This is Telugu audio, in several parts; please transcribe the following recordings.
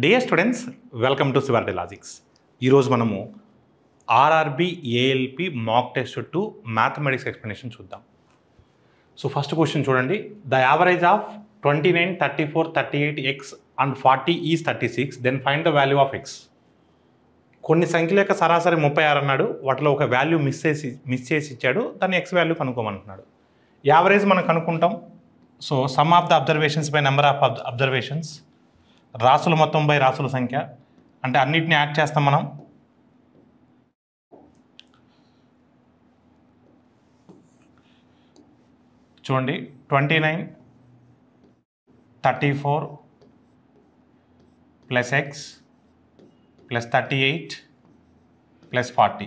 డియర్ స్టూడెంట్స్ వెల్కమ్ టు శివార్డి లాజిక్స్ ఈరోజు మనము R R B ALP mock test to mathematics explanation చూద్దాం సో ఫస్ట్ క్వశ్చన్ చూడండి the average of twenty nine thirty four thirty eight x and forty is thirty six then find the value of x కొన్ని సంఖ్యల యొక్క సరాసరి ముప్పై ఆరు అన్నాడు వాటిలో ఒక వాల్యూ మిస్ చేసి మిస్ చేసి ఇచ్చాడు దాన్ని ఎక్స్ వాల్యూ కనుక్కోమంటున్నాడు యావరేజ్ మనం కనుక్కుంటాం so sum of the observations by number of observations రాసుల మొత్తం బై రాసుల సంఖ్య అంటే అన్నిటిని యాడ్ చేస్తాం మనం చూడండి twenty nine thirty four plus x plus thirty eight plus forty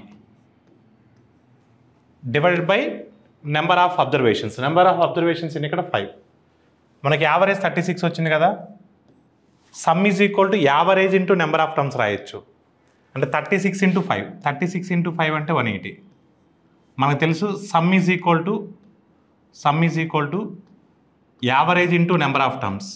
divided by number of observations number of observations ఎన్ని ఇక్కడ ఫైవ్ మనకి యావరేజ్ థర్టీ సిక్స్ వచ్చింది కదా sum is equal to average into number of terms రాయొచ్చు అంటే thirty six into five thirty six into five అంటే వన్ ఎయిటీ మనకు తెలుసు sum is equal to sum is equal to average into number of terms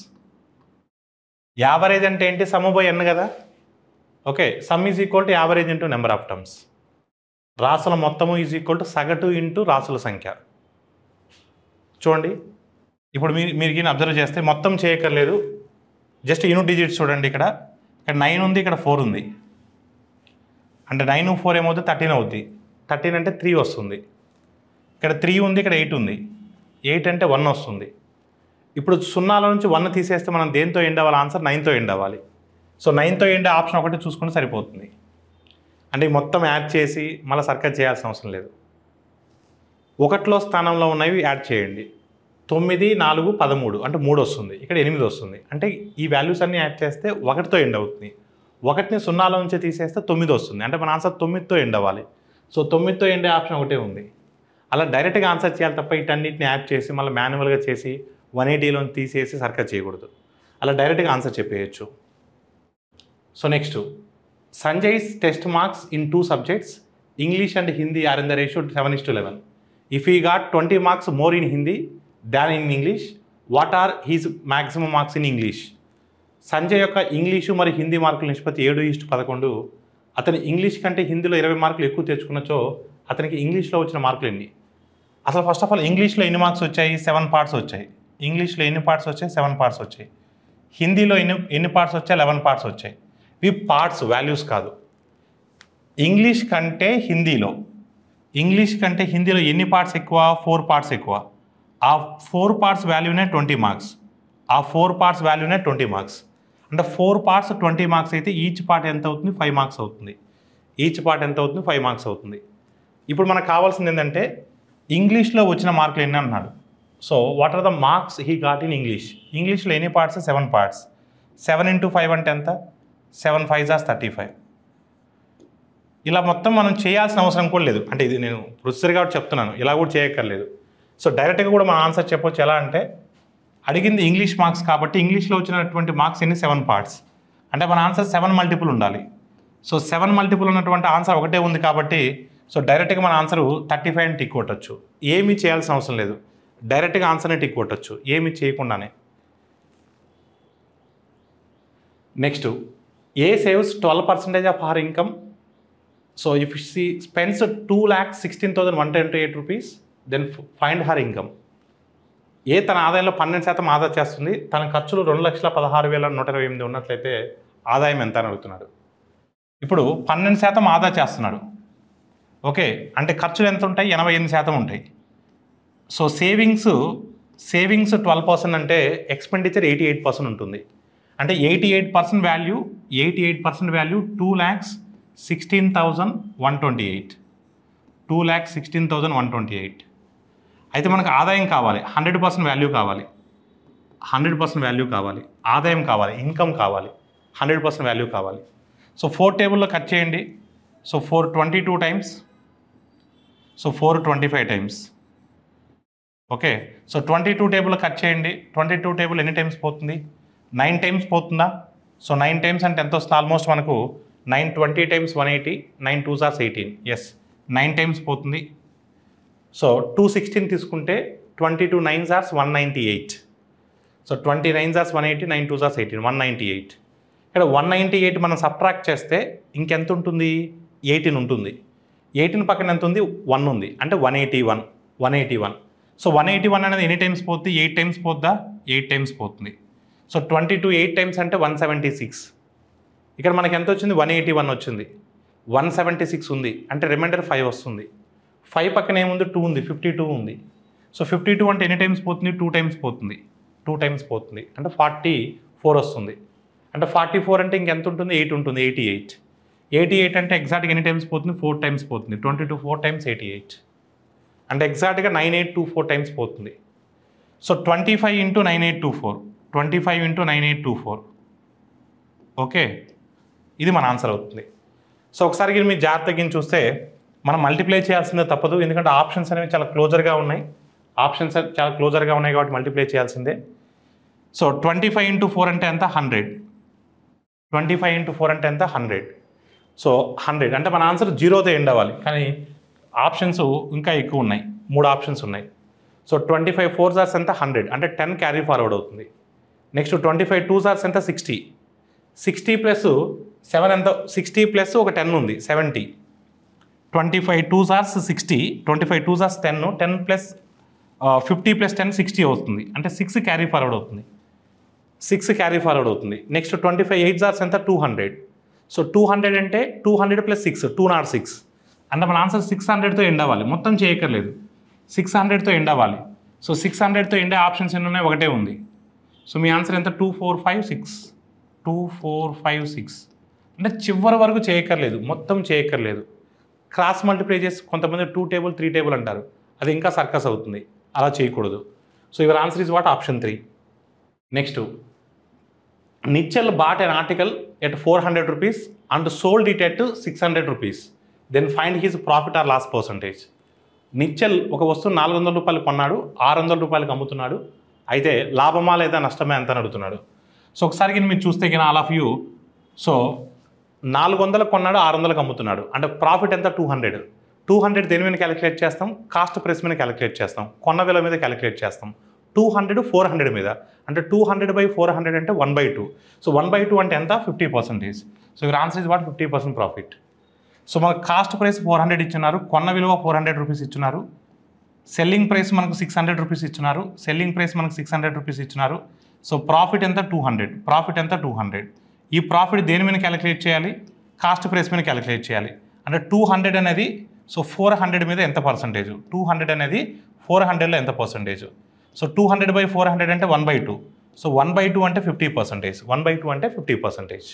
average అంటే ఏంటి సమ్ బై ఎన్ కదా okay sum is equal to average into number of terms రాసుల మొత్తము ఈజ్ ఈక్వల్ టు సగటు ఇంటూ రాసుల సంఖ్య చూడండి ఇప్పుడు మీరు మీరు ఈయన అబ్జర్వ్ చేస్తే మొత్తం చేయక్కర్లేదు జస్ట్ యూనిట్ డిజిట్స్ చూడండి ఇక్కడ ఇక్కడ నైన్ ఉంది ఇక్కడ ఫోర్ ఉంది అంటే నైన్ ఫోర్ ఏమవుతుంది థర్టీన్ అవుద్ది థర్టీన్ అంటే త్రీ వస్తుంది ఇక్కడ త్రీ ఉంది ఇక్కడ ఎయిట్ ఉంది ఎయిట్ అంటే వన్ వస్తుంది ఇప్పుడు సున్నాల నుంచి వన్ తీసేస్తే మనం దేంతో ఎండ్ అవ్వాలి ఆన్సర్ నైన్తో ఎండ్ అవ్వాలి సో నైన్తో ఎండ్ ఆప్షన్ ఒకటి చూసుకుంటే సరిపోతుంది అంటే ఈ మొత్తం యాడ్ చేసి మళ్ళీ సర్కట్ చేయాల్సిన అవసరం లేదు ఒకటిలో స్థానంలో ఉన్నవి యాడ్ చేయండి తొమ్మిది నాలుగు పదమూడు అంటే మూడు వస్తుంది ఇక్కడ ఎనిమిది వస్తుంది అంటే ఈ వాల్యూస్ అన్ని యాడ్ చేస్తే ఒకటితో ఎండ్ అవుతుంది ఒకటిని సున్నాల నుంచి తీసేస్తే తొమ్మిది వస్తుంది అంటే మన ఆన్సర్ తొమ్మిదితో ఎండ్ అవ్వాలి సో తొమ్మిదితో ఎండే ఆప్షన్ ఒకటే ఉంది అలా డైరెక్ట్గా ఆన్సర్ చేయాలి తప్ప ఇటన్నిటిని యాడ్ చేసి మళ్ళీ మాన్యువల్గా చేసి వన్ ఎయిటీలో తీసేసి సర్కట్ చేయకూడదు అలా డైరెక్ట్గా ఆన్సర్ చెప్పేయచ్చు so next Sanjay's test marks in two subjects English and Hindi are in the ratio seven is to eleven if he got twenty marks more in Hindi than in English what are his maximum marks in English Sanjay యొక్క ఇంగ్లీషు మరియు హిందీ మార్కుల నిష్పత్తి ఏడు ఈస్ట్ పదకొండు అతను ఇంగ్లీష్ కంటే హిందీలో ఇరవై మార్కులు ఎక్కువ తెచ్చుకున్నచో అతనికి ఇంగ్లీష్లో వచ్చిన మార్కులు ఎన్ని అసలు ఫస్ట్ ఆఫ్ ఆల్ ఇంగ్లీష్లో ఎన్ని మార్క్స్ వచ్చాయి సెవెన్ పార్ట్స్ వచ్చాయి ఇంగ్లీష్లో ఎన్ని పార్ట్స్ వచ్చాయి సెవెన్ పార్ట్స్ వచ్చాయి హిందీలో ఎన్ని ఎన్ని పార్ట్స్ వచ్చాయి లెవెన్ పార్ట్స్ వచ్చాయి ఇవి పార్ట్స్ వాల్యూస్ కాదు ఇంగ్లీష్ కంటే హిందీలో ఇంగ్లీష్ కంటే హిందీలో ఎన్ని పార్ట్స్ ఎక్కువ ఫోర్ పార్ట్స్ ఎక్కువ ఆ ఫోర్ పార్ట్స్ వాల్యూనే ట్వంటీ మార్క్స్ ఆ ఫోర్ పార్ట్స్ వాల్యూనే ట్వంటీ మార్క్స్ అంటే ఫోర్ పార్ట్స్ ట్వంటీ మార్క్స్ అయితే ఈచ్ పార్ట్ ఎంత అవుతుంది ఫైవ్ మార్క్స్ అవుతుంది ఈచ్ పార్ట్ ఎంత అవుతుంది ఫైవ్ మార్క్స్ అవుతుంది ఇప్పుడు మనకు కావాల్సింది ఏంటంటే ఇంగ్లీష్లో వచ్చిన మార్కులు ఎన్ని అన్నాడు so what are the marks he got in English ఇంగ్లీష్లో ఎన్ని parts seven parts seven into five అంటే ఎంత సెవెన్ ఫైవ్ జాస్ థర్టీ ఫైవ్ ఇలా మొత్తం మనం చేయాల్సిన అవసరం కూడా లేదు అంటే ఇది నేను ప్రొసెసర్ కాబట్టి చెప్తున్నాను ఇలా కూడా చేయక్కర్లేదు సో డైరెక్ట్గా కూడా మనం ఆన్సర్ చెప్పొచ్చు ఎలా అంటే అడిగింది ఇంగ్లీష్ మార్క్స్ కాబట్టి ఇంగ్లీష్లో వచ్చినటువంటి మార్క్స్ ఎన్ని సెవెన్ పార్ట్స్ అంటే మన ఆన్సర్ సెవెన్ మల్టిపుల్ ఉండాలి సో సెవెన్ మల్టిపుల్ ఉన్నటువంటి ఆన్సర్ ఒకటే ఉంది కాబట్టి సో డైరెక్ట్గా మన ఆన్సర్ థర్టీ ఫైవ్ అని టిక్ కొట్టచ్చు ఏమీ చేయాల్సిన అవసరం లేదు డైరెక్ట్గా ఆన్సర్ని టిక్ కొట్టచ్చు ఏమీ చేయకుండానే next A saves twelve percentage of her income so if she spends two lakhs sixteen thousand one twenty eight rupees then find her income A తన ఆదాయంలో పన్నెండు శాతం ఆదా చేస్తుంది తన ఖర్చులు రెండు లక్షల పదహారు వేల నూట ఇరవై ఎనిమిది ఉన్నట్లయితే ఆదాయం ఎంత అని అడుగుతున్నాడు ఇప్పుడు పన్నెండు శాతం ఆదా చేస్తున్నాడు ఓకే అంటే ఖర్చులు ఎంత ఉంటాయి ఎనభై ఎనిమిది శాతం ఉంటాయి so savings savings twelve percent అంటే ఎక్స్పెండిచర్ ఎయిటీ ఎయిట్ పర్సెంట్ ఉంటుంది అంటే eighty eight percent value eighty eight percent value two lakhs sixteen thousand one twenty eight two lakhs sixteen thousand one twenty eight అయితే మనకు ఆదాయం కావాలి హండ్రెడ్ పర్సెంట్ వాల్యూ కావాలి హండ్రెడ్ పర్సెంట్ వాల్యూ కావాలి ఆదాయం కావాలి ఇన్కమ్ కావాలి హండ్రెడ్ పర్సెంట్ వాల్యూ కావాలి సో ఫోర్ టేబుల్లో కట్ చేయండి so four twenty two times so four twenty five times okay so twenty two table cut చేయండి ట్వంటీ టూ టేబుల్ ఎన్ని టైమ్స్ పోతుంది నైన్ టైమ్స్ పోతుందా సో నైన్ టైమ్స్ అంటే ఎంత వస్తుంది ఆల్మోస్ట్ మనకు nine twenty times one eighty nine two జార్స్ ఎయిటీన్ ఎస్ నైన్ టైమ్స్ పోతుంది సో టూ సిక్స్టీన్ తీసుకుంటే ట్వంటీ టూ నైన్ జార్స్ one ninety eight so twenty nine జార్స్ వన్ ఎయిటీ నైన్ టూ జార్స్ ఎయిటీన్ వన్ నైంటీ ఎయిట్ ఇక్కడ వన్ నైంటీ ఎయిట్ మనం సబ్ట్రాక్ట్ చేస్తే ఇంకెంత ఉంటుంది ఎయిటీన్ ఉంటుంది ఎయిటీన్ పక్కన ఎంత ఉంది వన్ ఉంది అంటే one eighty one one eighty one so one eighty one అనేది ఎన్ని టైమ్స్ పోతుంది ఎయిట్ టైమ్స్ పోద్దా ఎయిట్ టైమ్స్ పోతుంది so twenty two eight times అంటే వన్ సెవెంటీ సిక్స్ ఇక్కడ మనకి ఎంత వచ్చింది వన్ ఎయిటీ వన్ వచ్చింది వన్ సెవెంటీ సిక్స్ ఉంది అంటే రిమైండర్ ఫైవ్ వస్తుంది ఫైవ్ పక్కన ఏముంది టూ ఉంది ఫిఫ్టీ టూ ఉంది సో ఫిఫ్టీ టూ అంటే ఎన్ని టైమ్స్ పోతుంది టూ టైమ్స్ పోతుంది టూ టైమ్స్ పోతుంది అంటే ఫార్టీ ఫోర్ వస్తుంది అంటే ఫార్టీ ఫోర్ అంటే ఇంకెంత ఉంటుంది ఎయిట్ ఉంటుంది ఎయిటీ ఎయిట్ ఎయిటీ ఎయిట్ అంటే ఎగ్జాక్ట్గా ఎన్ని టైమ్స్ పోతుంది ఫోర్ టైమ్స్ పోతుంది twenty two four times eighty eight అంటే ఎగ్జాక్ట్గా nine eight two four times పోతుంది so twenty five into nine eight two four twenty five into nine eight two four okay ఇది మన ఆన్సర్ అవుతుంది సో ఒకసారి మీరు మీరు జాగ్రత్తగా చూస్తే మనం మల్టిప్లై చేయాల్సిందే తప్పదు ఎందుకంటే ఆప్షన్స్ అనేవి చాలా క్లోజర్గా ఉన్నాయి ఆప్షన్స్ చాలా క్లోజర్గా ఉన్నాయి కాబట్టి మల్టిప్లై చేయాల్సిందే so twenty five into four అంటే ఎంత hundred twenty five into four అంటే ఎంత హండ్రెడ్ సో హండ్రెడ్ అంటే మన ఆన్సర్ జీరోతో ఎండ్ అవ్వాలి కానీ ఆప్షన్స్ ఇంకా ఎక్కువ ఉన్నాయి మూడు ఆప్షన్స్ ఉన్నాయి సో ట్వంటీ ఫైవ్ ఫోర్ జార్స్ ఎంత హండ్రెడ్ అంటే టెన్ క్యారీ ఫార్వర్డ్ అవుతుంది నెక్స్ట్ ట్వంటీ ఫైవ్ టూ జార్స్ ఎంత సిక్స్టీ సిక్స్టీ ప్లస్ సెవెన్ ఎంత సిక్స్టీ ప్లస్ ఒక టెన్ ఉంది సెవెంటీ ట్వంటీ ఫైవ్ టూ జార్స్ సిక్స్టీ ట్వంటీ ఫైవ్ టూ జార్స్ ten ten plus fifty plus ten sixty అవుతుంది అంటే సిక్స్ క్యారీ ఫార్వర్డ్ అవుతుంది సిక్స్ క్యారీ ఫార్వర్డ్ అవుతుంది నెక్స్ట్ ట్వంటీ ఫైవ్ ఎయిట్ జార్స్ ఎంత two hundred so two hundred అంటే two hundred plus six two not six అంటే మన ఆన్సర్ సిక్స్ హండ్రెడ్తో ఎండ్ అవ్వాలి మొత్తం చేయక్కర్లేదు సిక్స్ హండ్రెడ్తో ఎండ్ అవ్వాలి సో సిక్స్ హండ్రెడ్తో ఎండే ఆప్షన్స్ ఎన్ని ఉన్నాయి ఒకటే ఉంది సో మీ ఆన్సర్ ఎంత two four five six two four five six అంటే చివరి వరకు చేయక్కర్లేదు మొత్తం చేయక్కర్లేదు క్రాస్ మల్టిప్లై చేసి కొంతమంది టూ టేబుల్ త్రీ టేబుల్ అంటారు అది ఇంకా సర్కస్ అవుతుంది అలా చేయకూడదు so your answer is what option three next Nischal bought an article at four hundred rupees and sold it at six hundred rupees then find his profit or loss percentage Nischal ఒక వస్తువు నాలుగు వందల రూపాయలు కొన్నాడు ఆరు వందల రూపాయలకు అమ్ముతున్నాడు అయితే లాభమా లేదా నష్టమే ఎంత అని అడుగుతున్నాడు సో ఒకసారి కింద మీరు చూస్తే కింద ఆల్ ఆఫ్ యూ సో నాలుగు వందలకు కొన్నాడు ఆరు వందలకు అమ్ముతున్నాడు అంటే ప్రాఫిట్ ఎంత టూ హండ్రెడ్ టూ హండ్రెడ్ దేని మీద క్యాలిక్యులేట్ చేస్తాం కాస్ట్ ప్రైస్ మీద క్యాలిక్యులేట్ చేస్తాం కొన్న విలువ మీద క్యాలిక్యులేట్ చేస్తాం టూ హండ్రెడ్ ఫోర్ హండ్రెడ్ మీద అంటే two hundred by four hundred అంటే one by two so one by two అంటే ఎంత fifty percentage so your answer is what fifty percent profit so మనకు కాస్ట్ ప్రైస్ ఫోర్ హండ్రెడ్ ఇచ్చున్నారు కొన్న విలువ ఫోర్ హండ్రెడ్ రూపీస్ ఇచ్చున్నారు సెల్లింగ్ ప్రైస్ మనకు సిక్స్ హండ్రెడ్ రూపీస్ ఇచ్చున్నారు సెల్లింగ్ ప్రైస్ మనకు సిక్స్ హండ్రెడ్ రూపీస్ ఇచ్చున్నారు సో ప్రాఫిట్ ఎంత టూ హండ్రెడ్ ప్రాఫిట్ ఎంత టూ హండ్రెడ్ ఈ ప్రాఫిట్ దేని మీద క్యాలిక్యులేట్ చేయాలి కాస్ట్ ప్రైస్ మీద క్యాలిక్యులేట్ చేయాలి అంటే టూ హండ్రెడ్ అనేది సో ఫోర్ హండ్రెడ్ మీద ఎంత పర్సంటేజ్ టూ హండ్రెడ్ అనేది ఫోర్ హండ్రెడ్లో ఎంత percentage so two hundred by four hundred అంటే one by two so one by two అంటే fifty percentage one by two అంటే fifty percentage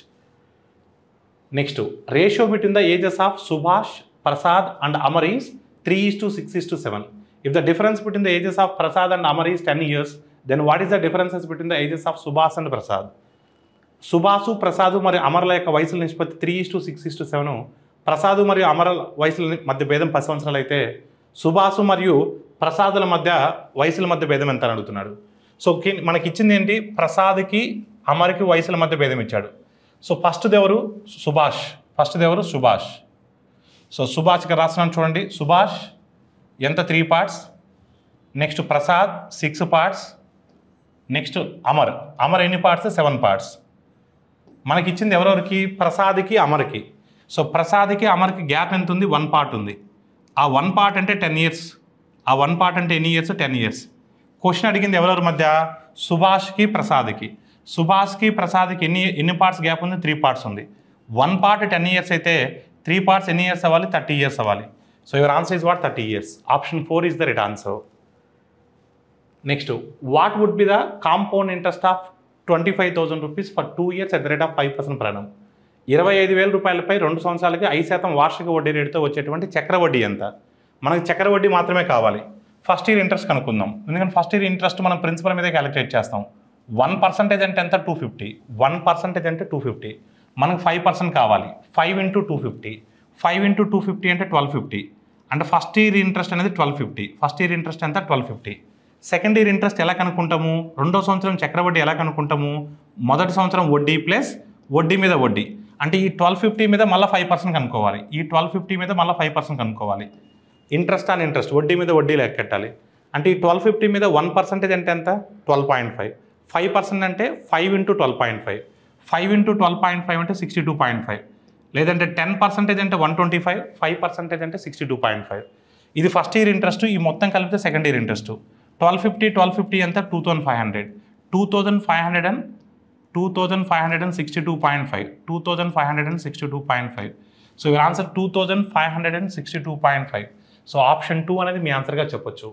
next ratio between the ages of Subhash Prasad and Amar is three is to six is to seven if the difference between the ages of Prasad and Amar is ten years then what is the differences between the ages of Subhash and Prasad Subhash Prasad మరియు అమర్ల యొక్క వయసుల నిష్పత్తి three is to six is to seven Prasad మరియు అమర వయసుల మధ్య భేదం పది సంవత్సరాలు అయితే సుభాసు మరియు ప్రసాదుల మధ్య వయసుల మధ్య భేదం ఎంత అని అడుగుతున్నాడు సో కి- మనకి ఇచ్చింది ఏంటి ప్రసాద్కి అమర్కి వయసుల మధ్య భేదం ఇచ్చాడు సో ఫస్ట్ దేవరు సుభాష్ ఫస్ట్ దేవరు సుభాష్ సో సుభాష్ ఇక్కడ రాస్తున్నాను చూడండి సుభాష్ ఎంత three parts next Prasad six parts next Amar Amar ఎన్ని పార్ట్స్ సెవెన్ పార్ట్స్ మనకి ఇచ్చింది ఎవరెవరికి ప్రసాద్కి అమర్కి సో ప్రసాద్కి అమర్కి గ్యాప్ ఎంత ఉంది వన్ పార్ట్ ఉంది ఆ వన్ పార్ట్ అంటే టెన్ ఇయర్స్ ఆ వన్ పార్ట్ అంటే ఎన్ని ఇయర్స్ టెన్ ఇయర్స్ క్వశ్చన్ అడిగింది ఎవరెవరి మధ్య సుభాష్కి ప్రసాద్కి సుభాష్కి ప్రసాద్కి ఎన్ని ఎన్ని పార్ట్స్ గ్యాప్ ఉంది త్రీ పార్ట్స్ ఉంది వన్ పార్ట్ టెన్ ఇయర్స్ అయితే త్రీ పార్ట్స్ ఎన్ని ఇయర్స్ అవ్వాలి థర్టీ ఇయర్స్ అవ్వాలి so your answer is what thirty years option four is the right answer next what would be the compound interest of twenty five thousand rupees for two years at the rate of five percent ప్రయాణం ఇరవై ఐదు వేల రూపాయలపై రెండు సంవత్సరాలకి ఐదు శాతం వార్షిక వడ్డీ రేటుతో వచ్చేటువంటి చక్ర వడ్డీ ఎంత మనకి చక్ర వడ్డీ మాత్రమే కావాలి ఫస్ట్ ఇయర్ ఇంట్రెస్ట్ కనుక్కుందాం ఎందుకంటే ఫస్ట్ ఇయర్ ఇంట్రెస్ట్ మనం ప్రిన్సిపల్ మీదే క్యాలిక్యులేట్ చేస్తాం వన్ పర్సెంటేజ్ అంటే ఎంత టూ ఫిఫ్టీ వన్ పర్సెంటేజ్ అంటే టూ ఫిఫ్టీ మనకు ఫైవ్ పర్సెంట్ కావాలి five into two fifty five into two fifty అంటే ట్వెల్వ్ ఫిఫ్టీ అంటే ఫస్ట్ ఇయర్ ఇంట్రెస్ట్ అనేది twelve fifty first year interest ఎంత twelve fifty second year interest ఎలా కనుక్కుంటాము రెండో సంవత్సరం చక్రవడ్డీ ఎలా కనుక్కుంటాము మొదటి సంవత్సరం వడ్డీ ప్లస్ వడ్డీ మీద వడ్డీ అంటే ఈ ట్వెల్వ్ ఫిఫ్టీ మీద మళ్ళీ ఫైవ్ పర్సెంట్ కనుక్కోవాలి ఈ ట్వెల్వ్ ఫిఫ్టీ మీద మళ్ళీ ఫైవ్ పర్సెంట్ కనుక్కోవాలి ఇంట్రెస్ట్ ఆన్ ఇంట్రెస్ట్ వడ్డీ మీద వడ్డీ లెక్కెట్టాలి అంటే ఈ ట్వెల్వ్ ఫిఫ్టీ మీద వన్ పర్సెంటేజ్ అంటే ఎంత twelve point five five percent అంటే five into twelve point five five into twelve point five అంటే సిక్స్టీ టూ పాయింట్ ఫైవ్ లేదంటే టెన్ పర్సెంటేజ్ అంటే one twenty five five percentage అంటే సిక్స్టీ టూ పాయింట్ ఫైవ్ ఇది ఫస్ట్ ఇయర్ ఇంట్రెస్ట్ ఈ మొత్తం కలిపితే second year interest twelve fifty twelve fifty ఎంత two thousand five hundred two thousand five hundred and two thousand five hundred and sixty two point five two thousand five hundred and sixty two point five so your answer two thousand five hundred and sixty two point five so option two అనేది మీ ఆన్సర్గా చెప్పొచ్చు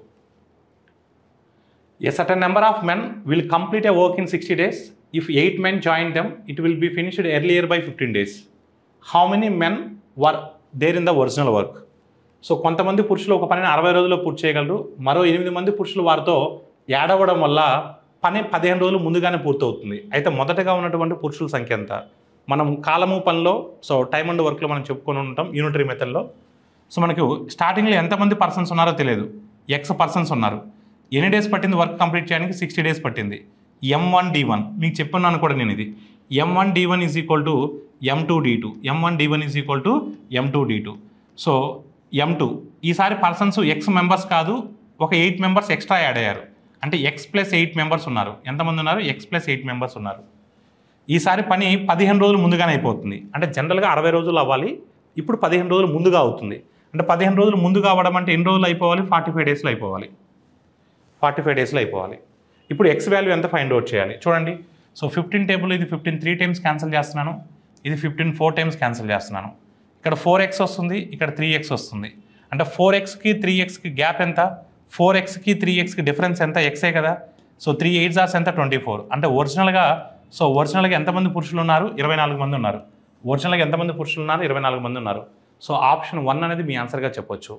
A certain number of men will complete a work in 60 days. If 8 men join them, it will be finished earlier by 15 days. How many men were there in the original work? So కొంతమంది పురుషులు ఒక పనిని అరవై రోజుల్లో పూర్తి చేయగలరు మరో ఎనిమిది మంది పురుషులు వారితో ఏడవడం వల్ల పని పదిహేను రోజులు ముందుగానే పూర్తవుతుంది అయితే మొదటగా ఉన్నటువంటి పురుషుల సంఖ్య ఎంత మనం కాలము పనిలో సో టైమ్ అండ్ వర్క్లో మనం చెప్పుకొని ఉంటాం యూనిటరీ మెథడ్లో సో మనకు స్టార్టింగ్లో ఎంతమంది పర్సన్స్ ఉన్నారో తెలియదు ఎక్స్ పర్సన్స్ ఉన్నారు ఎన్ని డేస్ పట్టింది వర్క్ కంప్లీట్ చేయడానికి సిక్స్టీ డేస్ పట్టింది ఎం వన్ డి వన్ మీకు చెప్పన్నాను కూడా నేను ఇది M one D one is equal to M two D two M one D one is equal to M two D two so M two ఈసారి పర్సన్స్ ఎక్స్ మెంబర్స్ కాదు ఒక ఎయిట్ మెంబర్స్ ఎక్స్ట్రా యాడ్ అయ్యారు అంటే ఎక్స్ ప్లస్ ఎయిట్ మెంబర్స్ ఉన్నారు ఎంతమంది ఉన్నారు ఎక్స్ ప్లస్ ఎయిట్ మెంబర్స్ ఉన్నారు ఈసారి పని పదిహేను రోజులు ముందుగానే అయిపోతుంది అంటే జనరల్గా అరవై రోజులు అవ్వాలి ఇప్పుడు పదిహేను రోజులు ముందుగా అవుతుంది అంటే పదిహేను రోజులు ముందుగా అవ్వడం అంటే ఎన్ని రోజులు అయిపోవాలి ఫార్టీ ఫైవ్ డేస్లో అయిపోవాలి ఫార్టీ ఫైవ్ డేస్లో అయిపోవాలి ఇప్పుడు ఎక్స్ వాల్యూ ఎంత ఫైండ్ అవుట్ చేయాలి చూడండి సో ఫిఫ్టీన్ టేబుల్ ఇది ఫిఫ్టీన్ త్రీ టైమ్స్ క్యాన్సిల్ చేస్తున్నాను ఇది ఫిఫ్టీన్ ఫోర్ టైమ్స్ క్యాన్సిల్ చేస్తున్నాను ఇక్కడ ఫోర్ ఎక్స్ వస్తుంది ఇక్కడ త్రీ ఎక్స్ వస్తుంది అంటే ఫోర్ ఎక్స్కి త్రీ ఎక్స్కి గ్యాప్ ఎంత ఫోర్ ఎక్స్కి త్రీ ఎక్స్కి డిఫరెన్స్ ఎంత ఎక్సే కదా సో త్రీ ఎయిట్ జార్స్ ఎంత ట్వంటీ ఫోర్ అంటే ఒరిజినల్గా సో ఒరిజినల్గా ఎంతమంది పురుషులు ఉన్నారు ఇరవై నాలుగు మంది ఉన్నారు ఒరిజినల్గా ఎంతమంది పురుషులు ఉన్నారు ఇరవై నాలుగు మంది ఉన్నారు సో ఆప్షన్ వన్ అనేది మీ ఆన్సర్గా చెప్పొచ్చు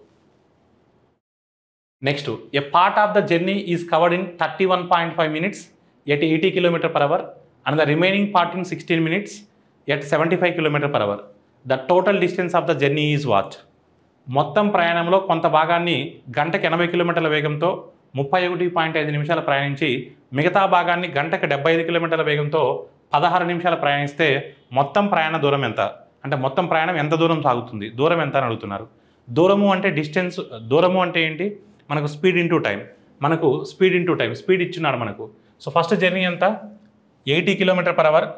next a part of the journey is covered in thirty one point five minutes at eighty kilometer per hour and the remaining part in sixteen minutes at seventy five kilometer per hour the total distance of the journey is what మొత్తం ప్రయాణంలో కొంత భాగాన్ని గంటకు ఎనభై కిలోమీటర్ల వేగంతో ముప్పై ఒకటి పాయింట్ ఐదు నిమిషాలు ప్రయాణించి మిగతా భాగాన్ని గంటకు డెబ్బై ఐదు కిలోమీటర్ల వేగంతో పదహారు నిమిషాలు ప్రయాణిస్తే మొత్తం ప్రయాణ దూరం ఎంత అంటే మొత్తం ప్రయాణం ఎంత దూరం సాగుతుంది దూరం ఎంత అని అడుగుతున్నారు దూరము అంటే డిస్టెన్స్ దూరము అంటే ఏంటి మనకు స్పీడ్ ఇంటూ టైం మనకు స్పీడ్ ఇంటూ టైం స్పీడ్ ఇచ్చినాడు మనకు సో ఫస్ట్ జర్నీ ఎంత eighty kilometer per hour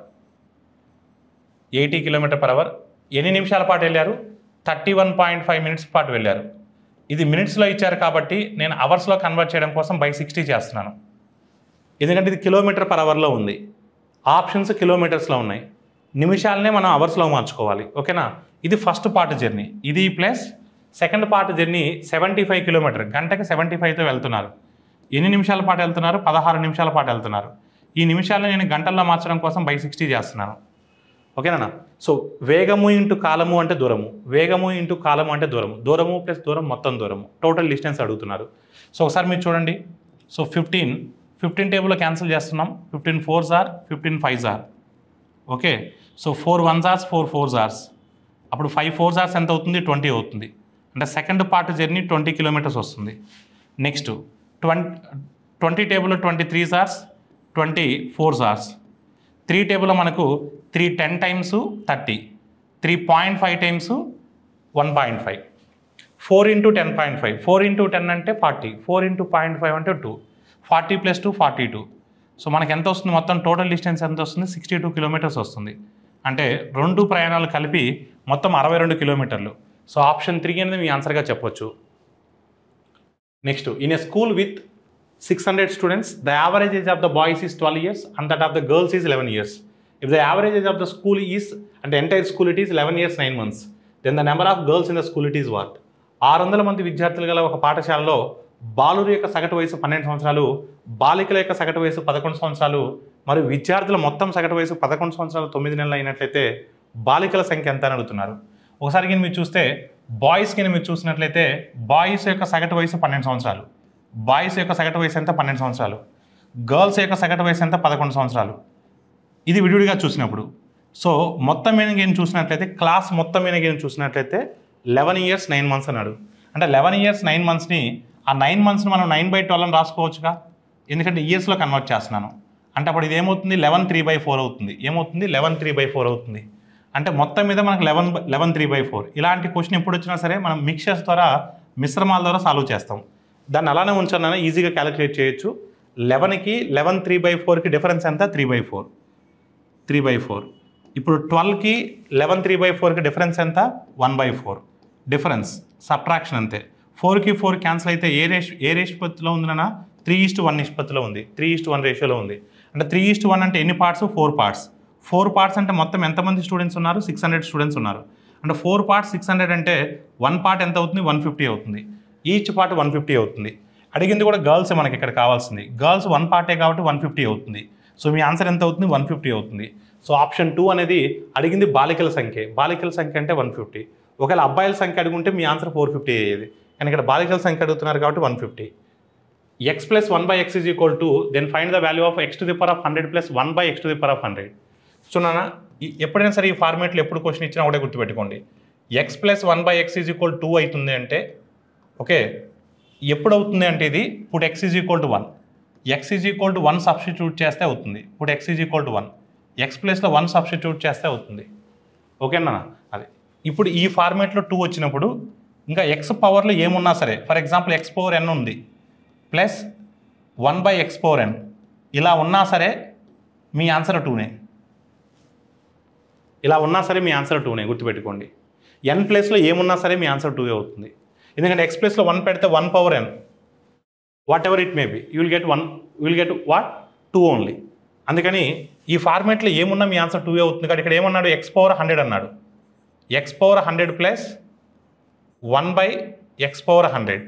eighty kilometer per hour ఎన్ని నిమిషాల పాటు వెళ్ళారు thirty one point five minutes పాటు వెళ్ళారు ఇది మినిట్స్లో ఇచ్చారు కాబట్టి నేను అవర్స్లో కన్వర్ట్ చేయడం కోసం బై సిక్స్టీ చేస్తున్నాను ఎందుకంటే ఇది కిలోమీటర్ పర్ అవర్లో ఉంది ఆప్షన్స్ కిలోమీటర్స్లో ఉన్నాయి నిమిషాలనే మనం అవర్స్లో మార్చుకోవాలి ఓకేనా ఇది ఫస్ట్ పార్ట్ జర్నీ ఇది plus second part journey seventy five kilometer గంటకి సెవెంటీ ఫైవ్తో వెళ్తున్నారు ఎన్ని నిమిషాల పాటు వెళ్తున్నారు పదహారు నిమిషాల పాటు వెళ్తున్నారు ఈ నిమిషాలను నేను గంటల్లో మార్చడం కోసం బై సిక్స్టీ చేస్తున్నాను ఓకేనా సో వేగము ఇంటూ కాలము అంటే దూరము వేగము ఇంటూ కాలము అంటే దూరము దూరము ప్లస్ దూరం మొత్తం దూరము టోటల్ డిస్టెన్స్ అడుగుతున్నారు సో ఒకసారి మీరు చూడండి సో ఫిఫ్టీన్ ఫిఫ్టీన్ టేబుల్లో క్యాన్సిల్ చేస్తున్నాం ఫిఫ్టీన్ ఫోర్ జార్ ఫిఫ్టీన్ ఫైవ్ జార్ ఓకే సో ఫోర్ వన్ జార్స్ ఫోర్ ఫోర్ జార్స్ అప్పుడు ఫైవ్ ఫోర్ జార్స్ ఎంత అవుతుంది ట్వంటీ అవుతుంది అంటే second part journey twenty kilometers వస్తుంది నెక్స్ట్ ట్వంటీ ట్వంటీ టేబుల్లో ట్వంటీ త్రీ జార్స్ ట్వంటీ ఫోర్ జార్స్ త్రీ టేబుల్లో మనకు three ten times thirty three point five times one point five four into ten point five four into ten అంటే forty four into point five అంటే two forty plus two forty two so మనకి ఎంత వస్తుంది మొత్తం టోటల్ డిస్టెన్స్ ఎంత వస్తుంది సిక్స్టీ టూ కిలోమీటర్స్ వస్తుంది అంటే రెండు ప్రయాణాలు కలిపి మొత్తం అరవై రెండు కిలోమీటర్లు సో ఆప్షన్ త్రీ అనేది మీ ఆన్సర్గా చెప్పొచ్చు next in a school with six hundred students the average age of the boys is twelve years and that of the girls is eleven years if the average age of the school is అంటే entire school it is eleven years nine months then the number of girls in the school it is what ఆరు వందల మంది విద్యార్థులు గల ఒక పాఠశాలలో బాలుర యొక్క సగటు వయసు పన్నెండు సంవత్సరాలు బాలికల యొక్క సగటు వయసు పదకొండు సంవత్సరాలు మరియు విద్యార్థుల మొత్తం సగటు వయసు పదకొండు సంవత్సరాలు తొమ్మిది నెలలు అయినట్లయితే బాలికల సంఖ్య ఎంత అని అడుగుతున్నారు ఒకసారి కింద మీరు చూస్తే బాయ్స్ కింద మీరు చూసినట్లయితే బాయ్స్ యొక్క సగటు వయసు పన్నెండు సంవత్సరాలు బాయ్స్ యొక్క సగటు వయసు ఎంత పన్నెండు సంవత్సరాలు గర్ల్స్ యొక్క సగటు వయసు ఎంత పదకొండు సంవత్సరాలు ఇది విడివిడిగా చూసినప్పుడు సో మొత్తం మీద గేమ్ చూసినట్లయితే క్లాస్ మొత్తం మీద గేమ్ చూసినట్లయితే లెవెన్ ఇయర్స్ నైన్ మంత్స్ అన్నాడు అంటే లెవెన్ ఇయర్స్ నైన్ మంత్స్ని ఆ నైన్ మంత్స్ని మనం నైన్ బై ట్వెల్వ్ అని రాసుకోవచ్చుగా ఎందుకంటే ఇయర్స్లో కన్వర్ట్ చేస్తున్నాను అంటే అప్పుడు ఇది ఏమవుతుంది లెవెన్ త్రీ బై ఫోర్ అవుతుంది ఏమవుతుంది లెవెన్ త్రీ బై ఫోర్ అవుతుంది అంటే మొత్తం మీద మనకు eleven eleven three by four ఇలాంటి క్వశ్చన్ ఎప్పుడు వచ్చినా సరే మనం మిక్చర్స్ ద్వారా మిశ్రమాల ద్వారా సాల్వ్ చేస్తాం దాన్ని అలానే ఉంచానని ఈజీగా క్యాలిక్యులేట్ చేయొచ్చు లెవెన్కి లెవెన్ త్రీ బై ఫోర్కి డిఫరెన్స్ ఎంత three by four three by four ఇప్పుడు ట్వెల్వ్కి లెవెన్ త్రీ బై ఫోర్కి డిఫరెన్స్ ఎంత one by four difference subtraction అంతే ఫోర్కి ఫోర్ క్యాన్సిల్ అయితే ఏ రేష్ ఏ నిష్పత్తిలో ఉందన్నా త్రీ ఈస్ట్ వన్ నిష్పత్తిలో ఉంది త్రీ ఈస్ట్ వన్ రేషియోలో ఉంది అంటే త్రీ ఈస్ట్ వన్ అంటే ఎన్ని parts four parts four parts అంటే మొత్తం ఎంతమంది స్టూడెంట్స్ ఉన్నారు సిక్స్ హండ్రెడ్ స్టూడెంట్స్ ఉన్నారు అంటే ఫోర్ పార్ట్స్ సిక్స్ హండ్రెడ్ అంటే వన్ పార్ట్ ఎంత అవుతుంది వన్ ఫిఫ్టీ అవుతుంది ఈచ్ పార్ట్ వన్ ఫిఫ్టీ అవుతుంది అడిగింది కూడా గర్ల్స్ మనకి ఇక్కడ కావాల్సింది గర్ల్స్ వన్ పార్టే కాబట్టి వన్ ఫిఫ్టీ అవుతుంది సో మీ ఆన్సర్ ఎంత అవుతుంది వన్ ఫిఫ్టీ అవుతుంది సో ఆప్షన్ టూ అనేది అడిగింది బాలికల సంఖ్య బాలికల సంఖ్య అంటే వన్ ఫిఫ్టీ ఒకవేళ అబ్బాయిల సంఖ్య అడుగుంటే మీ ఆన్సర్ ఫోర్ ఫిఫ్టీ అయ్యేది కానీ ఇక్కడ బాలికల సంఖ్య అడుగుతున్నారు కాబట్టి one fifty x plus one by x is equal to then find the value of x to the power of hundred plus one by x to the power of hundred so నాన్న ఈ- ఎప్పుడైనా సరే ఈ ఫార్మేట్లో ఎప్పుడు క్వశ్చన్ ఇచ్చినా ఒకటే గుర్తుపెట్టుకోండి x plus one by x is equal two అవుతుంది అంటే ఓకే ఎప్పుడు అవుతుంది అంటే ఇది ఇప్పుడు x is equal to one x is equal to one substitute చేస్తే అవుతుంది ఇప్పుడు x is equal to one x ప్లేస్లో వన్ సబ్స్టిట్యూట్ చేస్తే అవుతుంది ఓకేనా అది ఇప్పుడు ఈ ఫార్మేట్లో టూ వచ్చినప్పుడు ఇంకా ఎక్స్ పవర్లో ఏమున్నా సరే for example x power n ఉంది plus one by x power n ఇలా ఉన్నా సరే మీ ఆన్సర్ టూనే ఇలా ఉన్నా సరే మీ ఆన్సర్ టూనే గుర్తుపెట్టుకోండి ఎన్ ప్లేస్లో ఏమున్నా సరే మీ ఆన్సర్ టూ అవుతుంది ఎందుకంటే ఎక్స్ ప్లేస్లో వన్ పెడితే one power n whatever it may be you will get one will get what two only అందుకని ఈ ఫార్మేట్లో ఏమున్నా మీ ఆన్సర్ టూ అవుతుంది కాబట్టి ఇక్కడ ఏమన్నాడు ఎక్స్ పవర్ హండ్రెడ్ అన్నాడు x power hundred plus one by x power hundred